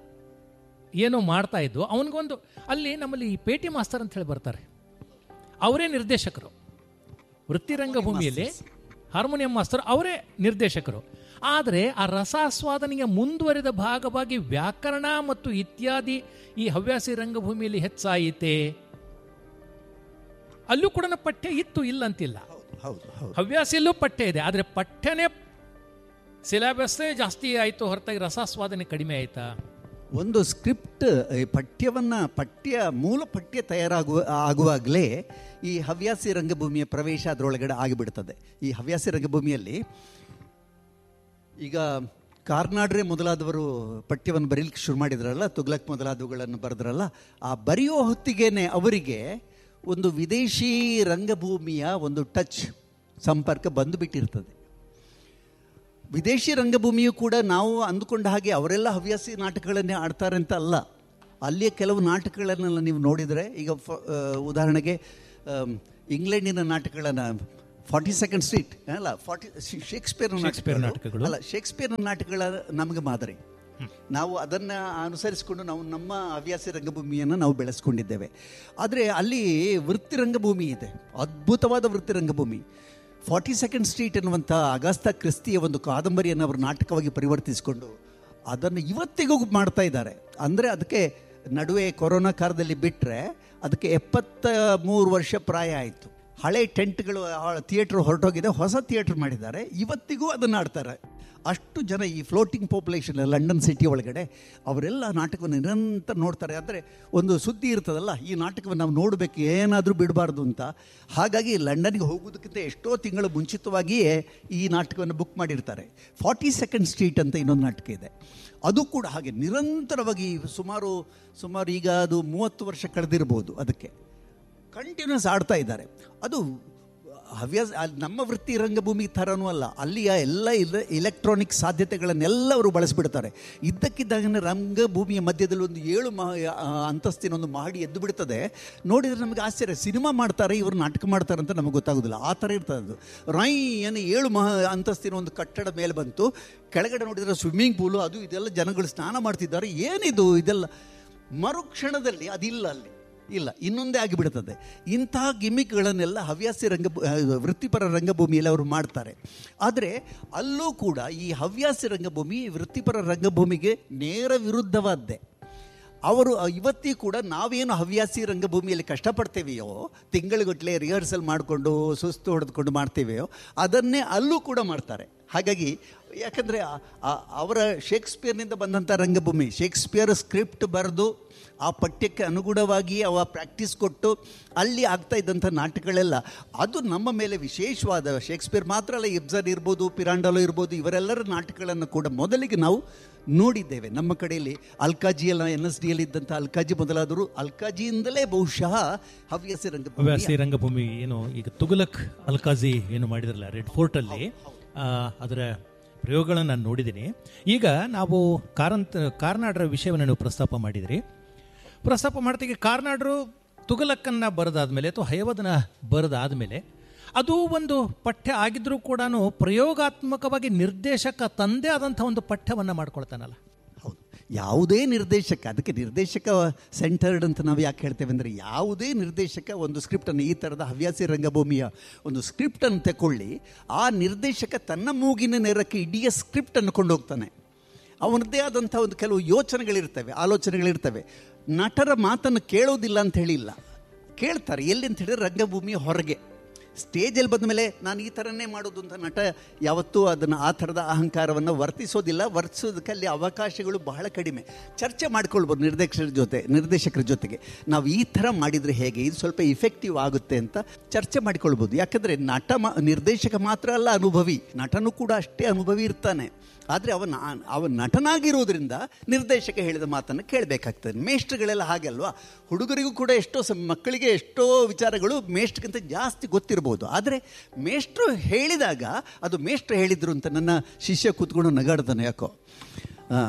ಏನೋ ಮಾಡ್ತಾ ಇದ್ದು ಅವನಿಗೊಂದು ಅಲ್ಲಿ ನಮ್ಮಲ್ಲಿ ಈ ಪೇಟಿ ಮಾಸ್ತರ್ ಅಂತ ಹೇಳಿ ಬರ್ತಾರೆ ಅವರೇ ನಿರ್ದೇಶಕರು ವೃತ್ತಿ ರಂಗಭೂಮಿಯಲ್ಲಿ ಹಾರ್ಮೋನಿಯಂ ಮಾಸ್ತರ್ ಅವರೇ ನಿರ್ದೇಶಕರು ಆದರೆ ಆ ರಸಾಸ್ವಾದನೆಗೆ ಮುಂದುವರಿದ ಭಾಗವಾಗಿ ವ್ಯಾಕರಣ ಮತ್ತು ಇತ್ಯಾದಿ ಈ ಹವ್ಯಾಸಿ ರಂಗಭೂಮಿಯಲ್ಲಿ ಹೆಚ್ಚಾಯಿತೆ ಅಲ್ಲೂ ಕೂಡ ಪಠ್ಯ ಇತ್ತು ಇಲ್ಲ ಅಂತಿಲ್ಲ ಹೌದು ಹೌದು ಹವ್ಯಾಸಿಯಲ್ಲೂ ಪಠ್ಯ ಇದೆ ಆದರೆ ಪಠ್ಯನೇ ಸಿಲೆಬಸ್ಸೇ ಜಾಸ್ತಿ ಆಯಿತು ಹೊರತಾಗಿ ರಸಾಸ್ವಾದನೆ ಕಡಿಮೆ ಆಯ್ತಾ ಒಂದು ಸ್ಕ್ರಿಪ್ಟ್ ಈ ಪಠ್ಯವನ್ನು ಪಠ್ಯ ಮೂಲ ಪಠ್ಯ ತಯಾರಾಗುವ ಆಗುವಾಗಲೇ ಈ ಹವ್ಯಾಸಿ ರಂಗಭೂಮಿಯ ಪ್ರವೇಶ ಅದರೊಳಗಡೆ ಆಗಿಬಿಡ್ತದೆ ಈ ಹವ್ಯಾಸಿ ರಂಗಭೂಮಿಯಲ್ಲಿ ಈಗ ಕಾರ್ನಾಡ್ರೆ ಮೊದಲಾದವರು ಪಠ್ಯವನ್ನು ಬರೀಲಿಕ್ಕೆ ಶುರು ಮಾಡಿದ್ರಲ್ಲ ತುಗ್ಲಕ್ ಮೊದಲಾದವುಗಳನ್ನು ಬರೆದ್ರಲ್ಲ ಆ ಬರೆಯೋ ಹೊತ್ತಿಗೆನೆ ಅವರಿಗೆ ಒಂದು ವಿದೇಶಿ ರಂಗಭೂಮಿಯ ಒಂದು ಟಚ್ ಸಂಪರ್ಕ ಬಂದು ಬಿಟ್ಟಿರ್ತದೆ ವಿದೇಶಿ ರಂಗಭೂಮಿಯು ಕೂಡ ನಾವು ಅಂದುಕೊಂಡ ಹಾಗೆ ಅವರೆಲ್ಲ ಹವ್ಯಾಸಿ ನಾಟಕಗಳನ್ನೇ ಆಡ್ತಾರೆ ಅಂತ ಅಲ್ಲ ಅಲ್ಲಿಯ ಕೆಲವು ನಾಟಕಗಳನ್ನೆಲ್ಲ ನೀವು ನೋಡಿದರೆ ಈಗ ಫ- ಆ, ಉದಾಹರಣೆಗೆ ಆಮ್, ಇಂಗ್ಲೆಂಡಿನ ನಾಟಕಗಳನ್ನು ಫಾರ್ಟಿ ಸೆಕೆಂಡ್ ಸ್ಟ್ರೀಟ್ ಅಲ್ಲ ಫಾರ್ಟಿ ಶೇಕ್ಸ್ಪಿಯರ್ ಶೇಕ್ಸ್ಪಿಯರ್ ನಾಟಕಗಳು. ಅಲ್ಲ ಶೇಕ್ಸ್ಪಿಯರ್ ನಾಟಕಗಳ ನಮಗೆ ಮಾದರಿ ನಾವು ಅದನ್ನು ಅನುಸರಿಸಿಕೊಂಡು ನಾವು ನಮ್ಮ ಹವ್ಯಾಸಿ ರಂಗಭೂಮಿಯನ್ನು ನಾವು ಬೆಳೆಸ್ಕೊಂಡಿದ್ದೇವೆ ಆದರೆ ಅಲ್ಲಿ ವೃತ್ತಿ ರಂಗಭೂಮಿ ಇದೆ ಅದ್ಭುತವಾದ ವೃತ್ತಿ ರಂಗಭೂಮಿ ಫಾರ್ಟಿ ಸೆಕೆಂಡ್ ಸ್ಟ್ರೀಟ್ ಎನ್ನುವಂಥ ಅಗಸ್ತ ಕ್ರಿಸ್ತಿಯ ಒಂದು ಕಾದಂಬರಿಯನ್ನು ಅವರು ನಾಟಕವಾಗಿ ಪರಿವರ್ತಿಸಿಕೊಂಡು ಅದನ್ನು ಇವತ್ತಿಗೂ ಮಾಡ್ತಾ ಇದ್ದಾರೆ ಅಂದರೆ ಅದಕ್ಕೆ ನಡುವೆ ಕೊರೋನಾ ಕಾಲದಲ್ಲಿ ಬಿಟ್ಟರೆ ಅದಕ್ಕೆ ಎಪ್ಪತ್ತ ಮೂರು ವರ್ಷ ಪ್ರಾಯ ಆಯಿತು ಹಳೆ ಟೆಂಟ್ಗಳು ಥಿಯೇಟ್ರ್ ಹೊರಟೋಗಿದೆ ಹೊಸ ಥಿಯೇಟ್ರ್ ಮಾಡಿದ್ದಾರೆ ಇವತ್ತಿಗೂ ಅದನ್ನು ಆಡ್ತಾರೆ ಅಷ್ಟು ಜನ ಈ ಫ್ಲೋಟಿಂಗ್ ಪಾಪ್ಯುಲೇಷನ್ ಲಂಡನ್ ಸಿಟಿ ಒಳಗಡೆ ಅವರೆಲ್ಲ ನಾಟಕವನ್ನು ನಿರಂತರ ನೋಡ್ತಾರೆ ಆದರೆ ಒಂದು ಸುದ್ದಿ ಇರ್ತದಲ್ಲ ಈ ನಾಟಕವನ್ನು ನಾವು ನೋಡಬೇಕು ಏನಾದರೂ ಬಿಡಬಾರ್ದು ಅಂತ ಹಾಗಾಗಿ ಲಂಡನ್ಗೆ ಹೋಗೋದಕ್ಕಿಂತ ಎಷ್ಟೋ ತಿಂಗಳು ಮುಂಚಿತವಾಗಿಯೇ ಈ ನಾಟಕವನ್ನು ಬುಕ್ ಮಾಡಿರ್ತಾರೆ ಫಾರ್ಟಿ ಸೆಕೆಂಡ್ ಸ್ಟ್ರೀಟ್ ಅಂತ ಇನ್ನೊಂದು ನಾಟಕ ಇದೆ ಅದು ಕೂಡ ಹಾಗೆ ನಿರಂತರವಾಗಿ ಸುಮಾರು ಸುಮಾರು ಈಗ ಅದು ಮೂವತ್ತು ವರ್ಷ ಕಳೆದಿರ್ಬೋದು ಅದಕ್ಕೆ ಕಂಟಿನ್ಯೂಸ್ ಆಡ್ತಾ ಇದ್ದಾರೆ ಅದು ಹವ್ಯಾಸ ಅಲ್ಲಿ ನಮ್ಮ ವೃತ್ತಿ ರಂಗಭೂಮಿ ಥರನೂ ಅಲ್ಲ ಅಲ್ಲಿಯ ಎಲ್ಲ ಇಲ್ಲ ಎಲೆಕ್ಟ್ರಾನಿಕ್ ಸಾಧ್ಯತೆಗಳನ್ನೆಲ್ಲ ಅವರು ಬಳಸಿಬಿಡ್ತಾರೆ ಇದ್ದಕ್ಕಿದ್ದಾಗನೇ ರಂಗಭೂಮಿಯ ಮಧ್ಯದಲ್ಲಿ ಒಂದು ಏಳು ಮಹ ಆ, ಅಂತಸ್ತಿನ ಒಂದು ಮಹಡಿ ಎದ್ದು ಬಿಡ್ತದೆ ನೋಡಿದರೆ ನಮಗೆ ಆಶ್ಚರ್ಯ ಸಿನಿಮಾ ಮಾಡ್ತಾರೆ ಇವರು ನಾಟಕ ಮಾಡ್ತಾರೆ ಅಂತ ನಮಗೆ ಗೊತ್ತಾಗೋದಿಲ್ಲ ಆ ಥರ ಇರ್ತದೆ ಅದು ರೈ ಏನು ಏಳು ಮಹ ಅಂತಸ್ತಿನ ಒಂದು ಕಟ್ಟಡ ಮೇಲೆ ಬಂತು ಕೆಳಗಡೆ ನೋಡಿದರೆ ಸ್ವಿಮ್ಮಿಂಗ್ ಪೂಲು ಅದು ಇದೆಲ್ಲ ಜನಗಳು ಸ್ನಾನ ಮಾಡ್ತಿದ್ದಾರೆ ಏನಿದು ಇದೆಲ್ಲ ಮರುಕ್ಷಣದಲ್ಲಿ ಅದಿಲ್ಲ ಅಲ್ಲಿ ಇಲ್ಲ ಇನ್ನೊಂದೇ ಆಗಿಬಿಡ್ತದೆ ಇಂತಹ ಗಿಮಿಕ್ಗಳನ್ನೆಲ್ಲ ಹವ್ಯಾಸಿ ರಂಗ ವೃತ್ತಿಪರ ರಂಗಭೂಮಿಯಲ್ಲಿ ಅವರು ಮಾಡ್ತಾರೆ ಆದರೆ ಅಲ್ಲೂ ಕೂಡ ಈ ಹವ್ಯಾಸಿ ರಂಗಭೂಮಿ ವೃತ್ತಿಪರ ರಂಗಭೂಮಿಗೆ ನೇರ ವಿರುದ್ಧವಾದ್ದೇ ಅವರು ಇವತ್ತಿ ಕೂಡ ನಾವೇನು ಹವ್ಯಾಸಿ ರಂಗಭೂಮಿಯಲ್ಲಿ ಕಷ್ಟಪಡ್ತೇವೆಯೋ ತಿಂಗಳಿಗಟ್ಟಲೆ ರಿಹರ್ಸಲ್ ಮಾಡಿಕೊಂಡು ಸುಸ್ತು ಹೊಡೆದುಕೊಂಡು ಮಾಡ್ತೇವೆಯೋ ಅದನ್ನೇ ಅಲ್ಲೂ ಕೂಡ ಮಾಡ್ತಾರೆ ಹಾಗಾಗಿ ಯಾಕಂದರೆ ಅವರ ಶೇಕ್ಸ್ಪಿಯರ್ನಿಂದ ಬಂದಂಥ ರಂಗಭೂಮಿ ಶೇಕ್ಸ್ಪಿಯರ್ ಸ್ಕ್ರಿಪ್ಟ್ ಬರೆದು ಆ ಪಠ್ಯಕ್ಕೆ ಅನುಗುಣವಾಗಿ ಅವ ಪ್ರಾಕ್ಟೀಸ್ ಕೊಟ್ಟು ಅಲ್ಲಿ ಆಗ್ತಾ ಇದ್ದಂಥ ನಾಟಕಗಳೆಲ್ಲ ಅದು ನಮ್ಮ ಮೇಲೆ ವಿಶೇಷವಾದ ಶೇಕ್ಸ್ಪಿಯರ್ ಮಾತ್ರ ಅಲ್ಲ ಇಬ್ಸನ್ ಇರ್ಬೋದು ಪಿರಾಂಡಲೋ ಇರ್ಬೋದು ಇವರೆಲ್ಲರ ನಾಟಕಗಳನ್ನು ಕೂಡ ಮೊದಲಿಗೆ ನಾವು ನೋಡಿದ್ದೇವೆ ನಮ್ಮ ಕಡೆಯಲ್ಲಿ ಅಲ್ಕಾಜಿಯಲ್ಲ ಎನ್ ಎಸ್ ಡಿಯಲ್ಲಿ ಇದ್ದಂಥ ಅಲ್ಕಾಜಿ ಮೊದಲಾದರು ಅಲ್ಕಾಜಿಯಿಂದಲೇ ಬಹುಶಃ ಹವ್ಯಾಸಿ ರಂಗಭೂಮಿ ಹವ್ಯಾಸಿ ರಂಗಭೂಮಿ ಏನು ಈಗ ತುಗುಲಕ್ ಅಲ್ಕಾಜಿ ಏನು ಮಾಡಿದ್ರಲ್ಲ ರೆಡ್ ಫೋರ್ಟಲ್ಲಿ ಆ, ಅದರ ಪ್ರಯೋಗಗಳನ್ನು ನಾನು ನೋಡಿದ್ದೀನಿ ಈಗ ನಾವು ಕಾರಂತ ಕಾರ್ನಾಡರ ವಿಷಯವನ್ನು ನೀವು ಪ್ರಸ್ತಾಪ ಮಾಡಿದಿರಿ ಪ್ರಸ್ತಾಪ ಮಾಡ್ತೀವಿ ಕಾರ್ನಾಡರು ತುಗಲಕ್ಕನ್ನು ಬರೆದಾದ್ಮೇಲೆ ಅಥವಾ ಹಯವದನ ಬರೆದಾದ್ಮೇಲೆ ಅದು ಒಂದು ಪಠ್ಯ ಆಗಿದ್ರೂ ಕೂಡ ಪ್ರಯೋಗಾತ್ಮಕವಾಗಿ ನಿರ್ದೇಶಕ ತಂದೆ ಆದಂಥ ಒಂದು ಪಠ್ಯವನ್ನು ಮಾಡ್ಕೊಳ್ತಾನಲ್ಲ ಹೌದು ಯಾವುದೇ ನಿರ್ದೇಶಕ ಅದಕ್ಕೆ ನಿರ್ದೇಶಕ ಸೆಂಟರ್ಡ್ ಅಂತ ನಾವು ಯಾಕೆ ಹೇಳ್ತೇವೆ ಅಂದರೆ ಯಾವುದೇ ನಿರ್ದೇಶಕ ಒಂದು ಸ್ಕ್ರಿಪ್ಟನ್ನು ಈ ಥರದ ಹವ್ಯಾಸಿ ರಂಗಭೂಮಿಯ ಒಂದು ಸ್ಕ್ರಿಪ್ಟನ್ನು ತಗೊಳ್ಳಿ ಆ ನಿರ್ದೇಶಕ ತನ್ನ ಮೂಗಿನ ನೇರಕ್ಕೆ ಇಡೀ ಸ್ಕ್ರಿಪ್ಟನ್ನು ಕೊಂಡೋಗ್ತಾನೆ ಅವನದ್ದೇ ಆದಂಥ ಒಂದು ಕೆಲವು ಯೋಚನೆಗಳಿರ್ತವೆ ಆಲೋಚನೆಗಳಿರ್ತವೆ ನಟರ ಮಾತನ್ನು ಕೇಳೋದಿಲ್ಲ ಅಂತ ಹೇಳಿಲ್ಲ ಕೇಳ್ತಾರೆ ಎಲ್ಲಿ ಅಂತ ಹೇಳಿದ್ರೆ ರಂಗಭೂಮಿಯ ಹೊರಗೆ ಸ್ಟೇಜಲ್ಲಿ ಬಂದ ಮೇಲೆ ನಾನು ಈ ಥರನೇ ಮಾಡೋದು ಅಂತ ನಟ ಯಾವತ್ತೂ ಅದನ್ನು ಆ ಥರದ ಅಹಂಕಾರವನ್ನು ವರ್ತಿಸೋದಿಲ್ಲ ವರ್ತಿಸೋದಕ್ಕೆ ಅಲ್ಲಿ ಅವಕಾಶಗಳು ಬಹಳ ಕಡಿಮೆ ಚರ್ಚೆ ಮಾಡ್ಕೊಳ್ಬೋದು ನಿರ್ದೇಶಕರ ಜೊತೆ ನಿರ್ದೇಶಕರ ಜೊತೆಗೆ ನಾವು ಈ ಥರ ಮಾಡಿದರೆ ಹೇಗೆ ಇದು ಸ್ವಲ್ಪ ಇಫೆಕ್ಟಿವ್ ಆಗುತ್ತೆ ಅಂತ ಚರ್ಚೆ ಮಾಡಿಕೊಳ್ಬೋದು ಯಾಕಂದರೆ ನಟ ಮಾ ನಿರ್ದೇಶಕ ಮಾತ್ರ ಅಲ್ಲ ಅನುಭವಿ ನಟನು ಕೂಡ ಅಷ್ಟೇ ಅನುಭವಿ ಇರ್ತಾನೆ ಆದರೆ ಅವನ ಅವ ನಟನಾಗಿರೋದ್ರಿಂದ ನಿರ್ದೇಶಕ ಹೇಳಿದ ಮಾತನ್ನು ಕೇಳಬೇಕಾಗ್ತದೆ ಮೇಷ್ಟ್ರುಗಳೆಲ್ಲ ಹಾಗಲ್ವಾ ಹುಡುಗರಿಗೂ ಕೂಡ ಎಷ್ಟೋ ಸ ಮಕ್ಕಳಿಗೆ ಎಷ್ಟೋ ವಿಚಾರಗಳು ಮೇಷ್ಟ್ರಿಗಿಂತ ಜಾಸ್ತಿ ಗೊತ್ತಿರ್ಬೋದು ಆದರೆ ಮೇಷ್ಟ್ರು ಹೇಳಿದಾಗ ಅದು ಮೇಷ್ಟ್ರು ಹೇಳಿದ್ರು ಅಂತ ನನ್ನ ಶಿಷ್ಯ ಕೂತ್ಕೊಂಡು ನಗಾಡ್ತಾನೆ ಯಾಕೋ ಆ,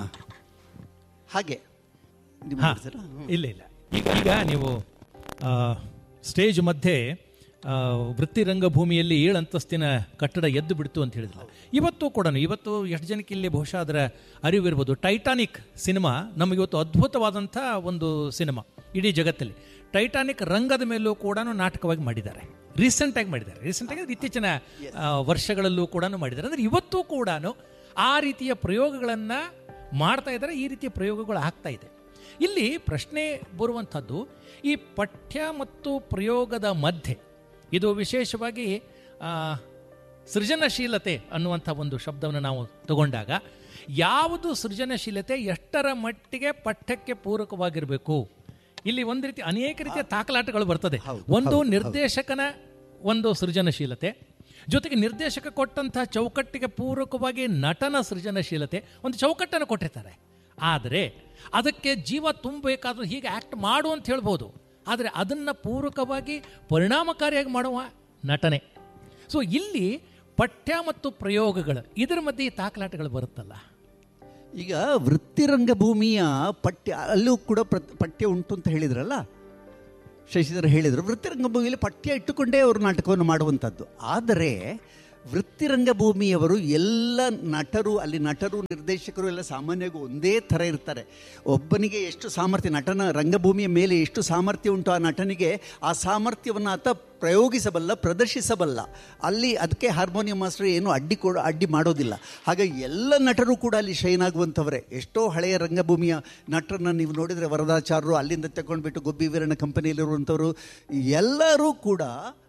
ಹಾಗೆ ನಿಮ್ಮ ಹಾ, ಹೆಸರು? ಇಲ್ಲ ಇಲ್ಲ ಈಗ ಈಗ ನೀವು ಆ, ಸ್ಟೇಜ್ ಮಧ್ಯೆ ಆ, ವೃತ್ತಿ ರಂಗಭೂಮಿಯಲ್ಲಿ ಏಳು ಅಂತಸ್ತಿನ ಕಟ್ಟಡ ಎದ್ದು ಬಿಡ್ತು ಅಂತ ಹೇಳಿದ್ರಲ್ಲ ಇವತ್ತು ಕೂಡ ಇವತ್ತು ಎಷ್ಟು ಜನಕ್ಕೆ ಇಲ್ಲಿ ಬಹುಶಃ ಅದರ ಅರಿವಿರ್ಬೋದು ಟೈಟಾನಿಕ್ ಸಿನಿಮಾ ನಮಗೆ ಇವತ್ತು ಅದ್ಭುತವಾದಂಥ ಒಂದು ಸಿನಿಮಾ ಇಡೀ ಜಗತ್ತಲ್ಲಿ ಟೈಟಾನಿಕ್ ರಂಗದ ಮೇಲೂ ಕೂಡ ನಾಟಕವಾಗಿ ಮಾಡಿದ್ದಾರೆ ರೀಸೆಂಟಾಗಿ ಮಾಡಿದ್ದಾರೆ ರೀಸೆಂಟಾಗಿ ಅದು ಇತ್ತೀಚಿನ ಆ, ವರ್ಷಗಳಲ್ಲೂ ಕೂಡ ಮಾಡಿದ್ದಾರೆ ಅಂದರೆ ಇವತ್ತು ಕೂಡ ಆ ರೀತಿಯ ಪ್ರಯೋಗಗಳನ್ನು ಮಾಡ್ತಾ ಇದ್ದಾರೆ ಈ ರೀತಿಯ ಪ್ರಯೋಗಗಳು ಆಗ್ತಾ ಇದೆ ಇಲ್ಲಿ ಪ್ರಶ್ನೆ ಬರುವಂಥದ್ದು ಈ ಪಠ್ಯ ಮತ್ತು ಪ್ರಯೋಗದ ಮಧ್ಯೆ ಇದು ವಿಶೇಷವಾಗಿ ಆ, ಸೃಜನಶೀಲತೆ ಅನ್ನುವಂಥ ಒಂದು ಶಬ್ದವನ್ನು ನಾವು ತಗೊಂಡಾಗ ಯಾವುದು ಸೃಜನಶೀಲತೆ ಎಷ್ಟರ ಮಟ್ಟಿಗೆ ಪಠ್ಯಕ್ಕೆ ಪೂರಕವಾಗಿರಬೇಕು ಇಲ್ಲಿ ಒಂದು ರೀತಿ ಅನೇಕ ರೀತಿಯ ತಾಕಲಾಟಗಳು ಬರ್ತದೆ ಒಂದು ನಿರ್ದೇಶಕನ ಒಂದು ಸೃಜನಶೀಲತೆ ಜೊತೆಗೆ ನಿರ್ದೇಶಕ ಕೊಟ್ಟಂತಹ ಚೌಕಟ್ಟಿಗೆ ಪೂರಕವಾಗಿ ನಟನ ಸೃಜನಶೀಲತೆ ಒಂದು ಚೌಕಟ್ಟನ್ನು ಕೊಟ್ಟಿರ್ತಾರೆ ಆದರೆ ಅದಕ್ಕೆ ಜೀವ ತುಂಬಬೇಕಾದ್ರೂ ಹೀಗೆ ಆ್ಯಕ್ಟ್ ಮಾಡು ಅಂತ ಹೇಳ್ಬೋದು ಆದರೆ ಅದನ್ನು ಪೂರಕವಾಗಿ ಪರಿಣಾಮಕಾರಿಯಾಗಿ ಮಾಡುವ ನಟನೆ ಸೊ ಇಲ್ಲಿ ಪಠ್ಯ ಮತ್ತು ಪ್ರಯೋಗಗಳು ಇದರ ಮಧ್ಯೆ ಈ ತಾಕಲಾಟಗಳು ಬರುತ್ತಲ್ಲ ಈಗ ವೃತ್ತಿರಂಗಭೂಮಿಯ ಪಠ್ಯ ಅಲ್ಲೂ ಕೂಡ ಪ್ರ- ಪಠ್ಯ ಉಂಟು ಅಂತ ಹೇಳಿದ್ರಲ್ಲ ಶಶಿಧರ್ ಹೇಳಿದರು ವೃತ್ತಿರಂಗಭೂಮಿಯಲ್ಲಿ ಪಠ್ಯ ಇಟ್ಟುಕೊಂಡೇ ಅವರು ನಾಟಕವನ್ನು ಮಾಡುವಂಥದ್ದು ಆದರೆ ವೃತ್ತಿರಂಗಭೂಮಿಯವರು ಎಲ್ಲ ನಟರು ಅಲ್ಲಿ ನಟರು ನಿರ್ದೇಶಕರು ಎಲ್ಲ ಸಾಮಾನ್ಯವಾಗಿ ಒಂದೇ ಥರ ಇರ್ತಾರೆ ಒಬ್ಬನಿಗೆ ಎಷ್ಟು ಸಾಮರ್ಥ್ಯ ನಟನ ರಂಗಭೂಮಿಯ ಮೇಲೆ ಎಷ್ಟು ಸಾಮರ್ಥ್ಯ ಉಂಟು ಆ ನಟನಿಗೆ ಆ ಸಾಮರ್ಥ್ಯವನ್ನು ಆತ ಪ್ರಯೋಗಿಸಬಲ್ಲ ಪ್ರದರ್ಶಿಸಬಲ್ಲ ಅಲ್ಲಿ ಅದಕ್ಕೆ ಹಾರ್ಮೋನಿಯಂ ಮಾಸ್ಟರ್ ಏನು ಅಡ್ಡಿ ಕೊಡ ಅಡ್ಡಿ ಮಾಡೋದಿಲ್ಲ ಹಾಗಾಗಿ ಎಲ್ಲ ನಟರು ಕೂಡ ಅಲ್ಲಿ ಶೈನ್ ಆಗುವಂಥವರೇ ಎಷ್ಟೋ ಹಳೆಯ ರಂಗಭೂಮಿಯ ನಟರನ್ನ ನೀವು ನೋಡಿದರೆ ವರದಾಚಾರ್ಯರು ಅಲ್ಲಿಂದ ತಗೊಂಡ್ಬಿಟ್ಟು ಗೊಬ್ಬಿ ವೀರಣ್ಣ ಕಂಪನಿಯಲ್ಲಿರುವಂಥವರು ಎಲ್ಲರೂ ಕೂಡ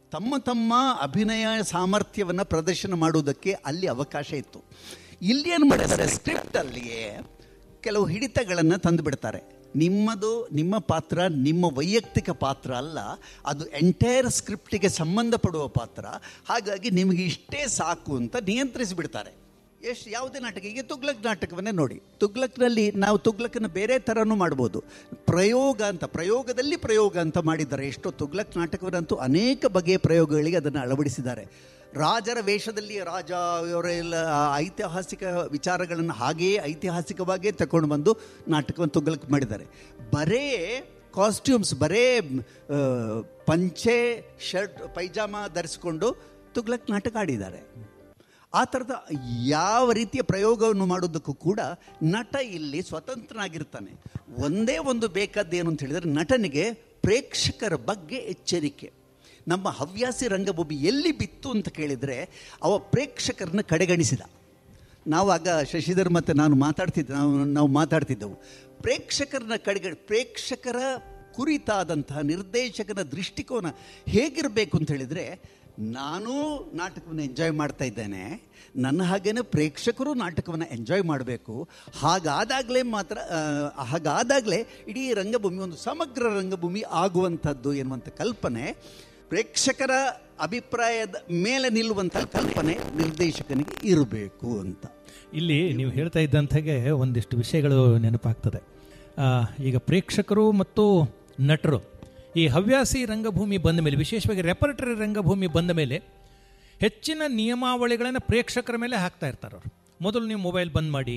ತಮ್ಮ ತಮ್ಮ ಅಭಿನಯ ಸಾಮರ್ಥ್ಯವನ್ನು ಪ್ರದರ್ಶನ ಮಾಡುವುದಕ್ಕೆ ಅಲ್ಲಿ ಅವಕಾಶ ಇತ್ತು ಇಲ್ಲಿ ಏನು ಮಾಡಿದ್ದಾರೆ ಸ್ಕ್ರಿಪ್ಟಲ್ಲಿಯೇ ಕೆಲವು ಹಿಡಿತಗಳನ್ನು ತಂದು ಬಿಡ್ತಾರೆ ನಿಮ್ಮದು ನಿಮ್ಮ ಪಾತ್ರ ನಿಮ್ಮ ವೈಯಕ್ತಿಕ ಪಾತ್ರ ಅಲ್ಲ ಅದು ಎಂಟೈರ್ ಸ್ಕ್ರಿಪ್ಟಿಗೆ ಸಂಬಂಧಪಡುವ ಪಾತ್ರ ಹಾಗಾಗಿ ನಿಮಗೆ ಇಷ್ಟೇ ಸಾಕು ಅಂತ ನಿಯಂತ್ರಿಸಿ ಬಿಡ್ತಾರೆ ಎಷ್ಟು ಯಾವುದೇ ನಾಟಕ ಈಗ ತುಗ್ಲಕ್ ನಾಟಕವನ್ನೇ ನೋಡಿ ತುಗ್ಲಕ್ನಲ್ಲಿ ನಾವು ತುಗ್ಲಕ್ನ ಬೇರೆ ಥರನೂ ಮಾಡ್ಬೋದು ಪ್ರಯೋಗ ಅಂತ ಪ್ರಯೋಗದಲ್ಲಿ ಪ್ರಯೋಗ ಅಂತ ಮಾಡಿದ್ದಾರೆ ಎಷ್ಟೋ ತುಗ್ಲಕ್ ನಾಟಕವನ್ನಂತೂ ಅನೇಕ ಬಗೆಯ ಪ್ರಯೋಗಗಳಿಗೆ ಅದನ್ನು ಅಳವಡಿಸಿದ್ದಾರೆ ರಾಜರ ವೇಷದಲ್ಲಿ ರಾಜ ಇವರೆಲ್ಲ ಐತಿಹಾಸಿಕ ವಿಚಾರಗಳನ್ನು ಹಾಗೆಯೇ ಐತಿಹಾಸಿಕವಾಗಿಯೇ ತಗೊಂಡು ಬಂದು ನಾಟಕವನ್ನು ತುಗ್ಲಕ್ ಮಾಡಿದ್ದಾರೆ ಬರೇ ಕಾಸ್ಟ್ಯೂಮ್ಸ್ ಬರೇ ಆ, ಪಂಚೆ ಶರ್ಟ್ ಪೈಜಾಮ ಧರಿಸ್ಕೊಂಡು ತುಗ್ಲಕ್ ನಾಟಕ ಆಡಿದ್ದಾರೆ ಆ ಥರದ ಯಾವ ರೀತಿಯ ಪ್ರಯೋಗವನ್ನು ಮಾಡೋದಕ್ಕೂ ಕೂಡ ನಟ ಇಲ್ಲಿ ಸ್ವತಂತ್ರನಾಗಿರ್ತಾನೆ ಒಂದೇ ಒಂದು ಬೇಕಾದ್ದೇನು ಅಂತ ಹೇಳಿದರೆ ನಟನಿಗೆ ಪ್ರೇಕ್ಷಕರ ಬಗ್ಗೆ ಎಚ್ಚರಿಕೆ ನಮ್ಮ ಹವ್ಯಾಸಿ ರಂಗಭೂಮಿ ಎಲ್ಲಿ ಬಿತ್ತು ಅಂತ ಕೇಳಿದರೆ ಅವ ಪ್ರೇಕ್ಷಕರನ್ನ ಕಡೆಗಣಿಸಿದ ನಾವು ಆಗ ಶಶಿಧರ್ ಮತ್ತು ನಾನು ಮಾತಾಡ್ತಿದ್ದೆ ನಾವು ನಾವು ಮಾತಾಡ್ತಿದ್ದೆವು ಪ್ರೇಕ್ಷಕರನ್ನ ಕಡೆಗಣಿ ಪ್ರೇಕ್ಷಕರ ಕುರಿತಾದಂತಹ ನಿರ್ದೇಶಕನ ದೃಷ್ಟಿಕೋನ ಹೇಗಿರಬೇಕು ಅಂತ ಹೇಳಿದರೆ ನಾನು ನಾಟಕವನ್ನು ಎಂಜಾಯ್ ಮಾಡ್ತಾ ಇದ್ದೇನೆ ನನ್ನ ಹಾಗೇನೆ ಪ್ರೇಕ್ಷಕರು ನಾಟಕವನ್ನು ಎಂಜಾಯ್ ಮಾಡಬೇಕು ಹಾಗಾದಾಗಲೇ ಮಾತ್ರ ಆ, ಹಾಗಾದಾಗಲೇ ಇಡೀ ರಂಗಭೂಮಿ ಒಂದು ಸಮಗ್ರ ರಂಗಭೂಮಿ ಆಗುವಂಥದ್ದು ಎನ್ನುವಂಥ ಕಲ್ಪನೆ ಪ್ರೇಕ್ಷಕರ ಅಭಿಪ್ರಾಯದ ಮೇಲೆ ನಿಲ್ಲುವಂಥ ಕಲ್ಪನೆ ನಿರ್ದೇಶಕನಿಗೆ ಇರಬೇಕು ಅಂತ ಇಲ್ಲಿ ನೀವು ಹೇಳ್ತಾ ಇದ್ದಂತೆಗೆ ಒಂದಿಷ್ಟು ವಿಷಯಗಳು ನೆನಪಾಗ್ತದೆ ಆ, ಈಗ ಪ್ರೇಕ್ಷಕರು ಮತ್ತು ನಟರು ಈ ಹವ್ಯಾಸಿ ರಂಗಭೂಮಿ ಬಂದ ಮೇಲೆ ವಿಶೇಷವಾಗಿ ರೆಪರ್ಟರಿ ರಂಗಭೂಮಿ ಬಂದ ಮೇಲೆ ಹೆಚ್ಚಿನ ನಿಯಮಾವಳಿಗಳನ್ನು ಪ್ರೇಕ್ಷಕರ ಮೇಲೆ ಹಾಕ್ತಾ ಇರ್ತಾರೆ ಅವರು ಮೊದಲು ನೀವು ಮೊಬೈಲ್ ಬಂದ್ ಮಾಡಿ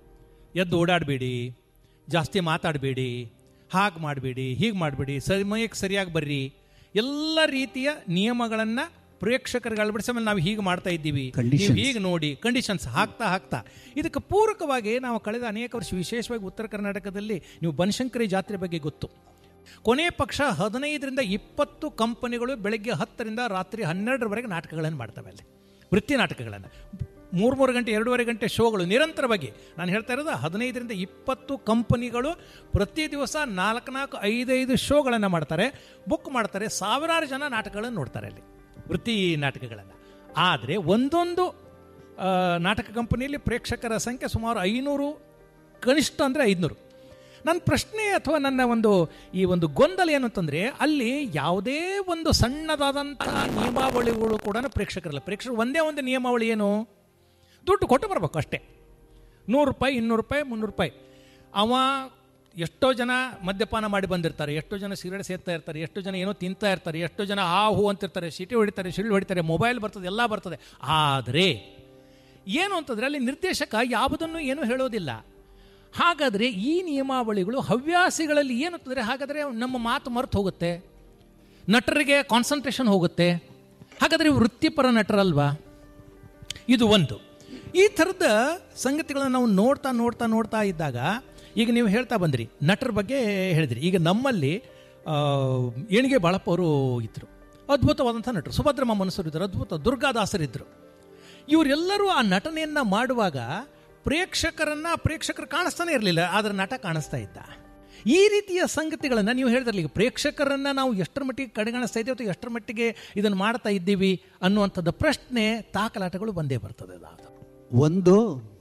ಎದ್ದು ಓಡಾಡಬೇಡಿ ಜಾಸ್ತಿ ಮಾತಾಡಬೇಡಿ ಹಾಗೆ ಮಾಡಬೇಡಿ ಹೀಗೆ ಮಾಡಬೇಡಿ ಸಮಯಕ್ಕೆ ಸರಿಯಾಗಿ ಬರ್ರಿ ಎಲ್ಲ ರೀತಿಯ ನಿಯಮಗಳನ್ನು ಪ್ರೇಕ್ಷಕರಿಗೆ ಅಳವಡಿಸಿ ಆಮೇಲೆ ನಾವು ಹೀಗೆ ಮಾಡ್ತಾ ಇದ್ದೀವಿ Conditions. ನೀವು ಹೀಗೆ ನೋಡಿ ಕಂಡೀಷನ್ಸ್ ಹಾಕ್ತಾ ಹಾಕ್ತಾ ಇದಕ್ಕೆ ಪೂರಕವಾಗಿ ನಾವು ಕಳೆದ ಅನೇಕ ವರ್ಷ ವಿಶೇಷವಾಗಿ ಉತ್ತರ ಕರ್ನಾಟಕದಲ್ಲಿ ನೀವು ಬನಶಂಕರಿ ಜಾತ್ರೆ ಬಗ್ಗೆ ಗೊತ್ತು ಕೊನೆ ಪಕ್ಷ ಹದಿನೈದರಿಂದ ಇಪ್ಪತ್ತು ಕಂಪನಿಗಳು ಬೆಳಗ್ಗೆ ಹತ್ತರಿಂದ ರಾತ್ರಿ ಹನ್ನೆರಡರವರೆಗೆ ನಾಟಕಗಳನ್ನು ಮಾಡ್ತವೆ ಅಲ್ಲಿ ವೃತ್ತಿ ನಾಟಕಗಳನ್ನು ಮೂರು ಮೂರು ಗಂಟೆ ಎರಡೂವರೆ ಗಂಟೆ ಶೋಗಳು ನಿರಂತರವಾಗಿ ನಾನು ಹೇಳ್ತಾ ಇರೋದು ಹದಿನೈದರಿಂದ ಇಪ್ಪತ್ತು ಕಂಪನಿಗಳು ಪ್ರತಿ ದಿವಸ ನಾಲ್ಕು ನಾಲ್ಕು ಐದೈದು ಶೋಗಳನ್ನು ಮಾಡ್ತಾರೆ ಬುಕ್ ಮಾಡ್ತಾರೆ ಸಾವಿರಾರು ಜನ ನಾಟಕಗಳನ್ನು ನೋಡ್ತಾರೆ ಅಲ್ಲಿ ವೃತ್ತಿ ನಾಟಕಗಳನ್ನು ಆದರೆ ಒಂದೊಂದು ಆ, ನಾಟಕ ಕಂಪನಿಯಲ್ಲಿ ಪ್ರೇಕ್ಷಕರ ಸಂಖ್ಯೆ ಸುಮಾರು ಐನೂರು ಕನಿಷ್ಠ ಅಂದರೆ ಐದುನೂರು ನನ್ನ ಪ್ರಶ್ನೆ ಅಥವಾ ನನ್ನ ಒಂದು ಈ ಒಂದು ಗೊಂದಲ ಏನು ಅಂತಂದರೆ ಅಲ್ಲಿ ಯಾವುದೇ ಒಂದು ಸಣ್ಣದಾದಂತಹ ನಿಯಮಾವಳಿಗಳು ಕೂಡ ಪ್ರೇಕ್ಷಕರಲ್ಲ ಪ್ರೇಕ್ಷಕರು ಒಂದೇ ಒಂದು ನಿಯಮಾವಳಿ ಏನು ದುಡ್ಡು ಕೊಟ್ಟು ಬರಬೇಕು ಅಷ್ಟೇ ನೂರು ರೂಪಾಯಿ ಇನ್ನೂರು ರೂಪಾಯಿ ಮುನ್ನೂರು ರೂಪಾಯಿ ಅವ ಎಷ್ಟೋ ಜನ ಮದ್ಯಪಾನ ಮಾಡಿ ಬಂದಿರ್ತಾರೆ ಎಷ್ಟೋ ಜನ ಸಿಗರೇಟ್ ಸೇರ್ತಾ ಇರ್ತಾರೆ ಎಷ್ಟೋ ಜನ ಏನೋ ತಿಂತಾ ಇರ್ತಾರೆ ಎಷ್ಟೋ ಜನ ಆ ಹೂ ಅಂತಿರ್ತಾರೆ ಸಿಟಿ ಹೊಡಿತಾರೆ ಸಿಳ್ಳು ಹೊಡಿತಾರೆ ಮೊಬೈಲ್ ಬರ್ತದೆ ಎಲ್ಲ ಬರ್ತದೆ ಆದರೆ ಏನು ಅಂತಂದರೆ ಅಲ್ಲಿ ನಿರ್ದೇಶಕ ಯಾವುದನ್ನು ಏನೂ ಹೇಳೋದಿಲ್ಲ ಹಾಗಾದರೆ ಈ ನಿಯಮಾವಳಿಗಳು ಹವ್ಯಾಸಿಗಳಲ್ಲಿ ಏನು ಅಂತಂದರೆ ಹಾಗಾದರೆ ನಮ್ಮ ಮಾತು ಮರೆತು ಹೋಗುತ್ತೆ ನಟರಿಗೆ ಕಾನ್ಸಂಟ್ರೇಷನ್ ಹೋಗುತ್ತೆ ಹಾಗಾದರೆ ಇವ್ರು ವೃತ್ತಿಪರ ನಟರಲ್ವಾ ಇದು ಒಂದು ಈ ಥರದ ಸಂಗತಿಗಳನ್ನು ನಾವು ನೋಡ್ತಾ ನೋಡ್ತಾ ನೋಡ್ತಾ ಇದ್ದಾಗ ಈಗ ನೀವು ಹೇಳ್ತಾ ಬಂದ್ರಿ ನಟರ ಬಗ್ಗೆ ಹೇಳಿದ್ರಿ ಈಗ ನಮ್ಮಲ್ಲಿ ಆ, ಏಣಿಗೆ ಬಾಳಪ್ಪ ಅವರು ಇದ್ದರು ಅದ್ಭುತವಾದಂಥ ನಟರು ಸುಭದ್ರಮ್ಮ ಮನಸ್ಸರು ಇದ್ದರು ಅದ್ಭುತ ದುರ್ಗಾದಾಸರಿದ್ದರು ಇವರೆಲ್ಲರೂ ಆ ನಟನೆಯನ್ನು ಮಾಡುವಾಗ ಪ್ರೇಕ್ಷಕರನ್ನ ಪ್ರೇಕ್ಷಕರು ಕಾಣಿಸ್ತಾನೆ ಇರಲಿಲ್ಲ ಆದರೆ ನಟ ಕಾಣಿಸ್ತಾ ಇದ್ದ ಈ ರೀತಿಯ ಸಂಗತಿಗಳನ್ನು ನೀವು ಹೇಳಿದ್ರಲ್ಲ ಈಗ ಪ್ರೇಕ್ಷಕರನ್ನ ನಾವು ಎಷ್ಟರ ಮಟ್ಟಿಗೆ ಕಡೆಗಣಿಸ್ತಾ ಇದ್ದೀವಿ ಅಥವಾ ಎಷ್ಟರ ಮಟ್ಟಿಗೆ ಇದನ್ನು ಮಾಡ್ತಾ ಇದ್ದೀವಿ ಅನ್ನುವಂಥದ್ದು ಪ್ರಶ್ನೆ ತಾಕಲಾಟಗಳು ಬಂದೇ ಬರ್ತದೆ ಅದು ಒಂದು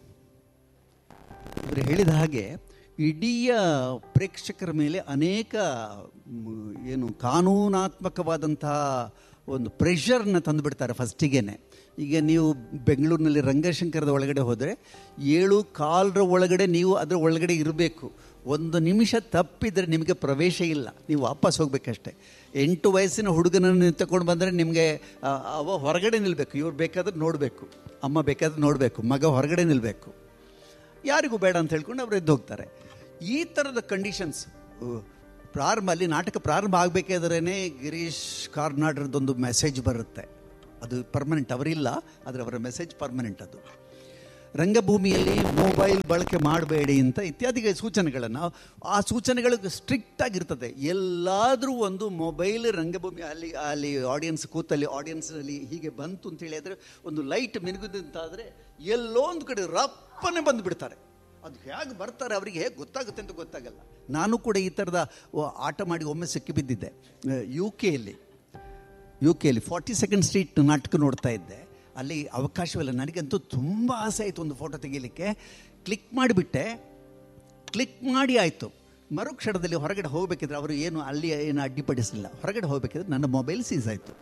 ಇವರು ಹೇಳಿದ ಹಾಗೆ ಇಡೀ ಪ್ರೇಕ್ಷಕರ ಮೇಲೆ ಅನೇಕ ಮ್, ಏನು ಕಾನೂನಾತ್ಮಕವಾದಂತಹ ಒಂದು ಪ್ರೆಷರ್ನ ತಂದುಬಿಡ್ತಾರೆ ಫಸ್ಟಿಗೇನೆ ಈಗ ನೀವು ಬೆಂಗಳೂರಿನಲ್ಲಿ ರಂಗಶಂಕರದ ಒಳಗಡೆ ಹೋದರೆ ಏಳು ಕಾಲರ ಒಳಗಡೆ ನೀವು ಅದರ ಒಳಗಡೆ ಇರಬೇಕು ಒಂದು ನಿಮಿಷ ತಪ್ಪಿದರೆ ನಿಮಗೆ ಪ್ರವೇಶ ಇಲ್ಲ ನೀವು ವಾಪಸ್ ಹೋಗ್ಬೇಕಷ್ಟೆ ಎಂಟು ವಯಸ್ಸಿನ ಹುಡುಗನನ್ನು ತಗೊಂಡು ಬಂದರೆ ನಿಮಗೆ ಆ, ಅವ ಹೊರಗಡೆ ನಿಲ್ಲಬೇಕು ಇವ್ರು ಬೇಕಾದ್ರೆ ನೋಡಬೇಕು ಅಮ್ಮ ಬೇಕಾದ್ರೆ ನೋಡಬೇಕು ಮಗ ಹೊರಗಡೆ ನಿಲ್ಲಬೇಕು ಯಾರಿಗೂ ಬೇಡ ಅಂತ ಹೇಳ್ಕೊಂಡು ಅವ್ರು ಎದ್ದು ಹೋಗ್ತಾರೆ ಈ ಥರದ ಕಂಡೀಷನ್ಸ್ ಪ್ರಾರಂಭ ಅಲ್ಲಿ ನಾಟಕ ಪ್ರಾರಂಭ ಆಗಬೇಕಾದ್ರೇ ಗಿರೀಶ್ ಕಾರ್ನಾಡ್ರದ್ದೊಂದು ಮೆಸೇಜ್ ಬರುತ್ತೆ ಅದು ಪರ್ಮನೆಂಟ್ ಅವರಿಲ್ಲ ಆದರೆ ಅವರ ಮೆಸೇಜ್ ಪರ್ಮನೆಂಟ್ ಅದು ರಂಗಭೂಮಿಯಲ್ಲಿ ಮೊಬೈಲ್ ಬಳಕೆ ಮಾಡಬೇಡಿ ಅಂತ ಇತ್ಯಾದಿ ಸೂಚನೆಗಳನ್ನು ಆ ಸೂಚನೆಗಳು ಸ್ಟ್ರಿಕ್ಟ್ ಆಗಿರ್ತದೆ ಎಲ್ಲಾದರೂ ಒಂದು ಮೊಬೈಲ್ ರಂಗಭೂಮಿ ಅಲ್ಲಿ ಅಲ್ಲಿ ಆಡಿಯನ್ಸ್ ಕೂತಲ್ಲಿ ಆಡಿಯನ್ಸ್ನಲ್ಲಿ ಹೀಗೆ ಬಂತು ಅಂತ ಹೇಳಿದ್ರೆ ಒಂದು ಲೈಟ್ ಮಿನುಗುದಂತಾದರೆ ಎಲ್ಲೋ ಒಂದು ಕಡೆ ರಪ್ಪನೆ ಬಂದು ಬಿಡ್ತಾರೆ ಅದು ಹೇಗೆ ಬರ್ತಾರೆ ಅವರಿಗೆ ಹೇಗೆ ಗೊತ್ತಾಗುತ್ತೆ ಅಂತ ಗೊತ್ತಾಗಲ್ಲ ನಾನು ಕೂಡ ಈ ಥರದ ಓ, ಆಟ ಮಾಡಿ ಒಮ್ಮೆ ಸಿಕ್ಕಿ ಬಿದ್ದಿದ್ದೆ ಯು ಕೆಯಲ್ಲಿ ಯು ಕೆಯಲ್ಲಿ ಫಾರ್ಟಿ ಸೆಕೆಂಡ್ ಸ್ಟ್ರೀಟ್ ನಾಟಕ ನೋಡ್ತಾ ಇದ್ದೆ ಅಲ್ಲಿ ಅವಕಾಶವಿಲ್ಲ ನನಗಂತೂ ತುಂಬ ಆಸೆ ಆಯಿತು ಒಂದು ಫೋಟೋ ತೆಗೀಲಿಕ್ಕೆ ಕ್ಲಿಕ್ ಮಾಡಿಬಿಟ್ಟೆ ಕ್ಲಿಕ್ ಮಾಡಿ ಆಯಿತು ಮರುಕ್ಷಣದಲ್ಲಿ ಹೊರಗಡೆ ಹೋಗಬೇಕಿದ್ರೆ ಅವರು ಏನು ಅಲ್ಲಿ ಏನು ಅಡ್ಡಿಪಡಿಸಲಿಲ್ಲ ಹೊರಗಡೆ ಹೋಗಬೇಕಿದ್ರೆ ನನ್ನ ಮೊಬೈಲ್ ಸೀಸ್ ಆಯಿತು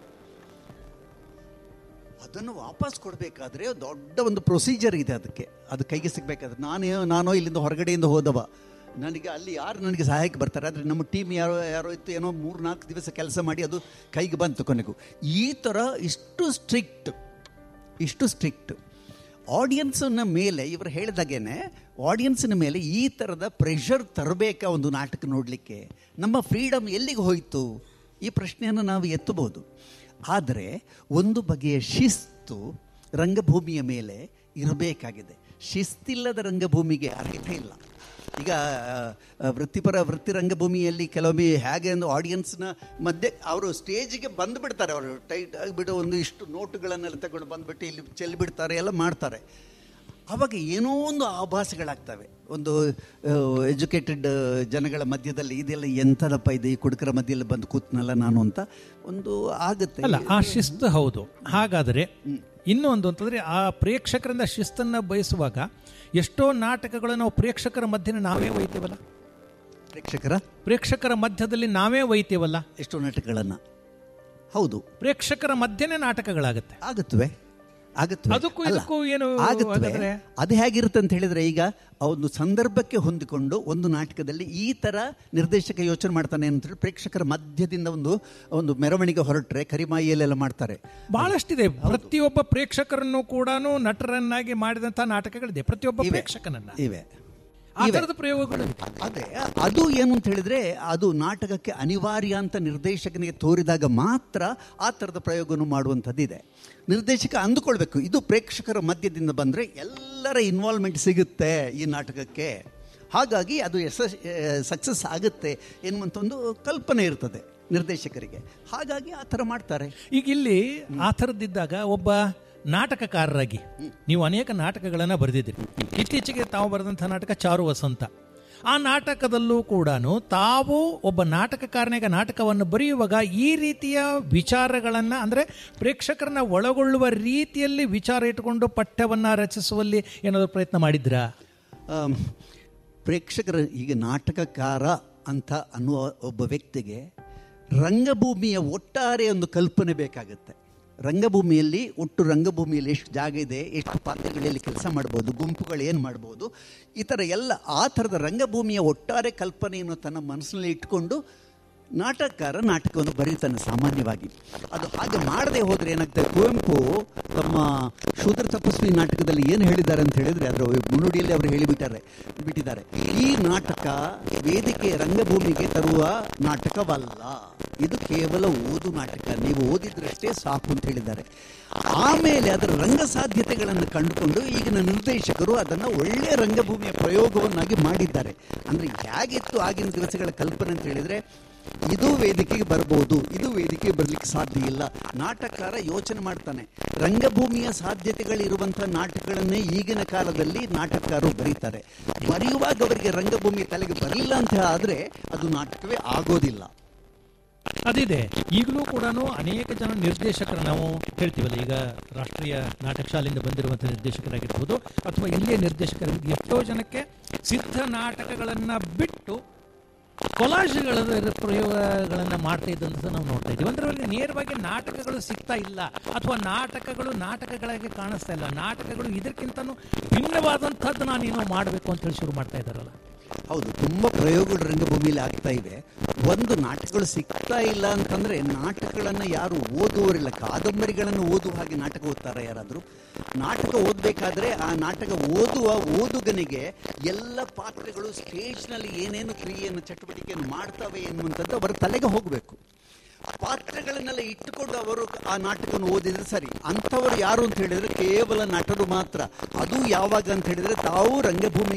ಅದನ್ನು ವಾಪಸ್ ಕೊಡಬೇಕಾದ್ರೆ ದೊಡ್ಡ ಒಂದು ಪ್ರೊಸೀಜರ್ ಇದೆ ಅದಕ್ಕೆ ಅದು ಕೈಗೆ ಸಿಗಬೇಕಾದ್ರೆ ನಾನೇ ನಾನೋ ಇಲ್ಲಿಂದ ಹೊರಗಡೆಯಿಂದ ಹೋದವ ನನಗೆ ಅಲ್ಲಿ ಯಾರು ನನಗೆ ಸಹಾಯಕ್ಕೆ ಬರ್ತಾರೆ ಆದರೆ ನಮ್ಮ ಟೀಮ್ ಯಾರೋ ಯಾರೋ ಇತ್ತು ಏನೋ ಮೂರು ನಾಲ್ಕು ದಿವಸ ಕೆಲಸ ಮಾಡಿ ಅದು ಕೈಗೆ ಬಂತು ಕೊನೆಗೂ ಈ ಥರ ಇಷ್ಟು ಸ್ಟ್ರಿಕ್ಟ್ ಇಷ್ಟು ಸ್ಟ್ರಿಕ್ಟ್ ಆಡಿಯನ್ಸನ್ನ ಮೇಲೆ ಇವರು ಹೇಳಿದಾಗೇನೆ ಆಡಿಯನ್ಸಿನ ಮೇಲೆ ಈ ಥರದ ಪ್ರೆಷರ್ ತರಬೇಕಾ ಒಂದು ನಾಟಕ ನೋಡಲಿಕ್ಕೆ ನಮ್ಮ ಫ್ರೀಡಮ್ ಎಲ್ಲಿಗೆ ಹೋಯಿತು ಈ ಪ್ರಶ್ನೆಯನ್ನು ನಾವು ಎತ್ತಬಹುದು ಆದರೆ ಒಂದು ಬಗೆಯ ಶಿಸ್ತು ರಂಗಭೂಮಿಯ ಮೇಲೆ ಇರಬೇಕಾಗಿದೆ ಶಿಸ್ತಿಲ್ಲದ ರಂಗಭೂಮಿಗೆ ಅರ್ಹತೆ ಇಲ್ಲ ಈಗ ಆ, ವೃತ್ತಿಪರ ವೃತ್ತಿ ರಂಗಭೂಮಿಯಲ್ಲಿ ಕೆಲವೊಮ್ಮೆ ಹೇಗೆ ಒಂದು ಆಡಿಯನ್ಸ್ನ ಮಧ್ಯೆ ಅವರು ಸ್ಟೇಜಿಗೆ ಬಂದುಬಿಡ್ತಾರೆ ಅವರು ಟೈಟ್ ಆಗಿಬಿಟ್ಟು ಒಂದು ಇಷ್ಟು ನೋಟುಗಳನ್ನೆಲ್ಲ ತಗೊಂಡು ಬಂದುಬಿಟ್ಟು ಇಲ್ಲಿ ಚೆಲ್ಲಿಬಿಡ್ತಾರೆ ಎಲ್ಲ ಮಾಡ್ತಾರೆ ಆವಾಗ ಏನೋ ಒಂದು ಆಭಾಸಗಳಾಗ್ತವೆ ಒಂದು ಎಜುಕೇಟೆಡ್ ಜನಗಳ ಮಧ್ಯದಲ್ಲಿ ಇದೆಲ್ಲ ಎಂಥದಪ್ಪ ಇದು ಈ ಕುಡುಕರ ಮಧ್ಯದಲ್ಲಿ ಬಂದು ಕೂತ್ನಲ್ಲ ನಾನು ಅಂತ ಒಂದು ಆಗುತ್ತೆ ಅಲ್ಲ ಆ ಶಿಸ್ತು ಹೌದು ಹಾಗಾದರೆ ಇನ್ನೂ ಒಂದು ಅಂತಂದ್ರೆ ಆ ಪ್ರೇಕ್ಷಕರಿಂದ ಶಿಸ್ತನ್ನ ಬಯಸುವಾಗ ಎಷ್ಟೋ ನಾಟಕಗಳು ನಾವು ಪ್ರೇಕ್ಷಕರ ಮಧ್ಯೆ ನಾವೇ ಒಯ್ತೇವಲ್ಲ ಪ್ರೇಕ್ಷಕರ ಪ್ರೇಕ್ಷಕರ ಮಧ್ಯದಲ್ಲಿ ನಾವೇ ಒಯ್ತೇವಲ್ಲ ಎಷ್ಟೋ ನಾಟಕಗಳನ್ನು ಹೌದು ಪ್ರೇಕ್ಷಕರ ಮಧ್ಯೆನೇ ನಾಟಕಗಳಾಗುತ್ತೆ ಆಗುತ್ತವೆ ಆಗುತ್ತವೆ ಅದಕ್ಕೂ ಅಲ್ಲ, ಇದಕ್ಕೂ ಏನು ಆಗುತ್ತವೆ ಹಾಗಾದ್ರೆ? ಅದು ಹೇಗಿರುತ್ತೆ ಅಂತ ಹೇಳಿದ್ರೆ ಈಗ ಆ ಒಂದು ಸಂದರ್ಭಕ್ಕೆ ಹೊಂದಿಕೊಂಡು ಒಂದು ನಾಟಕದಲ್ಲಿ ಈ ತರ ನಿರ್ದೇಶಕ ಯೋಚನೆ ಮಾಡ್ತಾನೆ ಅಂತ ಹೇಳಿ ಪ್ರೇಕ್ಷಕರ ಮಧ್ಯದಿಂದ ಒಂದು ಒಂದು ಮೆರವಣಿಗೆ ಹೊರಟ್ರೆ ಕರಿಮಾಯಿಯಲ್ಲೆಲ್ಲ ಮಾಡ್ತಾರೆ ಬಹಳಷ್ಟಿದೆ ಪ್ರತಿಯೊಬ್ಬ ಪ್ರೇಕ್ಷಕರನ್ನು ಕೂಡ ನಟರನ್ನಾಗಿ ಮಾಡಿದಂತಹ ನಾಟಕಗಳಿದೆ ಪ್ರತಿಯೊಬ್ಬ ಇವೆ. ಪ್ರೇಕ್ಷಕನನ್ನ ಇವೆ ಆ ಥರದ ಪ್ರಯೋಗಗಳು ಇದೆ. ಅದೇ ಅದು ಏನು ಅಂತ ಹೇಳಿದ್ರೆ ಅದು ನಾಟಕಕ್ಕೆ ಅನಿವಾರ್ಯ ಅಂತ ನಿರ್ದೇಶಕನಿಗೆ ತೋರಿದಾಗ ಮಾತ್ರ ಆ ಥರದ ಪ್ರಯೋಗವನ್ನು ಮಾಡುವಂಥದ್ದಿದೆ ನಿರ್ದೇಶಕ ಅಂದುಕೊಳ್ಬೇಕು ಇದು ಪ್ರೇಕ್ಷಕರ ಮಧ್ಯದಿಂದ ಬಂದರೆ ಎಲ್ಲರ ಇನ್ವಾಲ್ವ್ಮೆಂಟ್ ಸಿಗುತ್ತೆ ಈ ನಾಟಕಕ್ಕೆ ಹಾಗಾಗಿ ಅದು ಯಶಸ್ ಸಕ್ಸಸ್ ಆಗುತ್ತೆ ಎನ್ನುವಂಥ ಒಂದು ಕಲ್ಪನೆ ಇರ್ತದೆ ನಿರ್ದೇಶಕರಿಗೆ ಹಾಗಾಗಿ ಆ ಥರ ಮಾಡ್ತಾರೆ ಈಗ ಇಲ್ಲಿ ಆ ಥರದ್ದಿದ್ದಾಗ ಒಬ್ಬ ನಾಟಕಕಾರರಾಗಿ ನೀವು ಅನೇಕ ನಾಟಕಗಳನ್ನು ಬರೆದಿದ್ದೀರಿ ಇತ್ತೀಚೆಗೆ ತಾವು ಬರೆದಂಥ ನಾಟಕ ಚಾರು ವಸಂತ ಆ ನಾಟಕದಲ್ಲೂ ಕೂಡ ತಾವು ಒಬ್ಬ ನಾಟಕಕಾರನಿಗೆ ನಾಟಕವನ್ನು ಬರೆಯುವಾಗ ಈ ರೀತಿಯ ವಿಚಾರಗಳನ್ನು ಅಂದರೆ ಪ್ರೇಕ್ಷಕರನ್ನ ಒಳಗೊಳ್ಳುವ ರೀತಿಯಲ್ಲಿ ವಿಚಾರ ಇಟ್ಟುಕೊಂಡು ಪಠ್ಯವನ್ನು ರಚಿಸುವಲ್ಲಿ ಏನಾದರೂ ಪ್ರಯತ್ನ ಮಾಡಿದ್ರಾ ಆಮ್, ಪ್ರೇಕ್ಷಕರ ಈಗ ನಾಟಕಕಾರ ಅಂತ ಅನ್ನುವ ಒಬ್ಬ ವ್ಯಕ್ತಿಗೆ ರಂಗಭೂಮಿಯ ಒಟ್ಟಾರೆ ಒಂದು ಕಲ್ಪನೆ ಬೇಕಾಗುತ್ತೆ ರಂಗಭೂಮಿಯಲ್ಲಿ ಒಟ್ಟು ರಂಗಭೂಮಿಯಲ್ಲಿ ಎಷ್ಟು ಜಾಗ ಇದೆ ಎಷ್ಟು ಪಾತ್ರಗಳಲ್ಲಿ ಕೆಲಸ ಮಾಡ್ಬೋದು ಗುಂಪುಗಳು ಏನು ಮಾಡ್ಬೋದು ಈ ಥರ ಎಲ್ಲ ಆ ಥರದ ರಂಗಭೂಮಿಯ ಒಟ್ಟಾರೆ ಕಲ್ಪನೆಯನ್ನು ತನ್ನ ಮನಸ್ಸಿನಲ್ಲಿ ಇಟ್ಕೊಂಡು ನಾಟಕಕಾರ ನಾಟಕವನ್ನು ಬರೀತಾನೆ ಸಾಮಾನ್ಯವಾಗಿ ಅದು ಹಾಗೆ ಮಾಡದೆ ಹೋದರೆ ಏನಾಗ್ತದೆ ಕುವೆಂಪು ತಮ್ಮ ಶೂದ್ರ ತಪಸ್ವಿ ನಾಟಕದಲ್ಲಿ ಏನು ಹೇಳಿದ್ದಾರೆ ಅಂತ ಹೇಳಿದ್ರೆ ಅದರ ಮುನ್ನುಡಿಯಲ್ಲಿ ಅವರು ಹೇಳಿಬಿಟ್ಟಾರೆ ಬಿಟ್ಟಿದ್ದಾರೆ ಈ ನಾಟಕ ವೇದಿಕೆ ರಂಗಭೂಮಿಗೆ ತರುವ ನಾಟಕವಲ್ಲ ಇದು ಕೇವಲ ಓದು ನಾಟಕ ನೀವು ಓದಿದ್ರಷ್ಟೇ ಸಾಕು ಅಂತ ಹೇಳಿದ್ದಾರೆ ಆಮೇಲೆ ಅದರ ರಂಗ ಸಾಧ್ಯತೆಗಳನ್ನು ಕಂಡುಕೊಂಡು ಈಗಿನ ನಿರ್ದೇಶಕರು ಅದನ್ನು ಒಳ್ಳೆಯ ರಂಗಭೂಮಿಯ ಪ್ರಯೋಗವನ್ನಾಗಿ ಮಾಡಿದ್ದಾರೆ ಅಂದರೆ ಹೇಗಿತ್ತು ಆಗಿನ ದಿವಸಗಳ ಕಲ್ಪನೆ ಅಂತ ಹೇಳಿದ್ರೆ ಇದು ವೇದಿಕೆಗೆ ಬರ್ಬೋದು ಇದು ವೇದಿಕೆಗೆ ಬರ್ಲಿಕ್ಕೆ ಸಾಧ್ಯ ಇಲ್ಲ ನಾಟಕಕಾರ ಯೋಚನೆ ಮಾಡ್ತಾನೆ ರಂಗಭೂಮಿಯ ಸಾಧ್ಯತೆಗಳಿರುವಂತಹ ನಾಟಕಗಳನ್ನೇ ಈಗಿನ ಕಾಲದಲ್ಲಿ ನಾಟಕಕಾರರು ಬರೀತಾರೆ ಬರೆಯುವಾಗ ಅವರಿಗೆ ರಂಗಭೂಮಿ ತಲೆಗೆ ಬರಲಿಲ್ಲ ಅಂತ ಆದ್ರೆ ಅದು ನಾಟಕವೇ ಆಗೋದಿಲ್ಲ ಅದಿದೆ ಈಗಲೂ ಕೂಡ ಅನೇಕ ಜನ ನಿರ್ದೇಶಕರು ನಾವು ಹೇಳ್ತೀವಲ್ಲ ಈಗ ರಾಷ್ಟ್ರೀಯ ನಾಟಕ ಶಾಲೆಯಿಂದ ಬಂದಿರುವಂಥ ನಿರ್ದೇಶಕರಾಗಿರ್ಬೋದು ಅಥವಾ ಇಲ್ಲಿಯ ನಿರ್ದೇಶಕರಾಗಿ ಎಷ್ಟೋ ಜನಕ್ಕೆ ಸಿದ್ಧ ನಾಟಕಗಳನ್ನು ಬಿಟ್ಟು ಕೊಲಾಜ್ಗಳ ಪ್ರಯೋಗಗಳನ್ನು ಮಾಡ್ತಾ ಇದ್ದಂತ ನಾವು ನೋಡ್ತಾ ಇದ್ದೀವಿ ಅಂದ್ರೆ ಅವರಿಗೆ ನೇರವಾಗಿ ನಾಟಕಗಳು ಸಿಗ್ತಾ ಇಲ್ಲ ಅಥವಾ ನಾಟಕಗಳು ನಾಟಕಗಳಾಗಿ ಕಾಣಿಸ್ತಾ ಇಲ್ಲ ನಾಟಕಗಳು ಇದಕ್ಕಿಂತನೂ ಭಿನ್ನವಾದಂಥದ್ದು ನಾನೇನೋ ಮಾಡಬೇಕು ಅಂತ ಹೇಳಿ ಶುರು ಮಾಡ್ತಾ ಇದ್ದಾರಲ್ಲ ಹೌದು ತುಂಬ ಪ್ರಯೋಗಗಳು ರಂಗಭೂಮಿಯಲ್ಲಿ ಆಗ್ತಾ ಇವೆ ಒಂದು ನಾಟಕಗಳು ಸಿಗ್ತಾ ಇಲ್ಲ ಅಂತಂದ್ರೆ ನಾಟಕಗಳನ್ನು ಯಾರು ಓದುವರಿಲ್ಲ ಕಾದಂಬರಿಗಳನ್ನು ಓದುವ ಹಾಗೆ ನಾಟಕ ಓದ್ತಾರೆ ಯಾರಾದರೂ ನಾಟಕ ಓದಬೇಕಾದ್ರೆ ಆ ನಾಟಕ ಓದುವ ಓದುಗನಿಗೆ ಎಲ್ಲ ಪಾತ್ರಗಳು ಸ್ಟೇಜ್ನಲ್ಲಿ ಏನೇನು ಕ್ರಿಯೆಯನ್ನು ಚಟುವಟಿಕೆಯನ್ನು ಮಾಡ್ತವೆ ಎನ್ನುವಂಥದ್ದು ಅವರ ತಲೆಗೆ ಹೋಗಬೇಕು ಪಾತ್ರಗಳನ್ನೆಲ್ಲ ಇಟ್ಟುಕೊಂಡು ಅವರು ಆ ನಾಟಕವನ್ನು ಓದಿದ್ರೆ ಸರಿ ಅಂಥವರು ಯಾರು ಅಂತ ಹೇಳಿದ್ರೆ ಕೇವಲ ನಟರು ಮಾತ್ರ ಅದು ಯಾವಾಗ ಅಂತ ಹೇಳಿದ್ರೆ ತಾವು ರಂಗಭೂಮಿಗೆ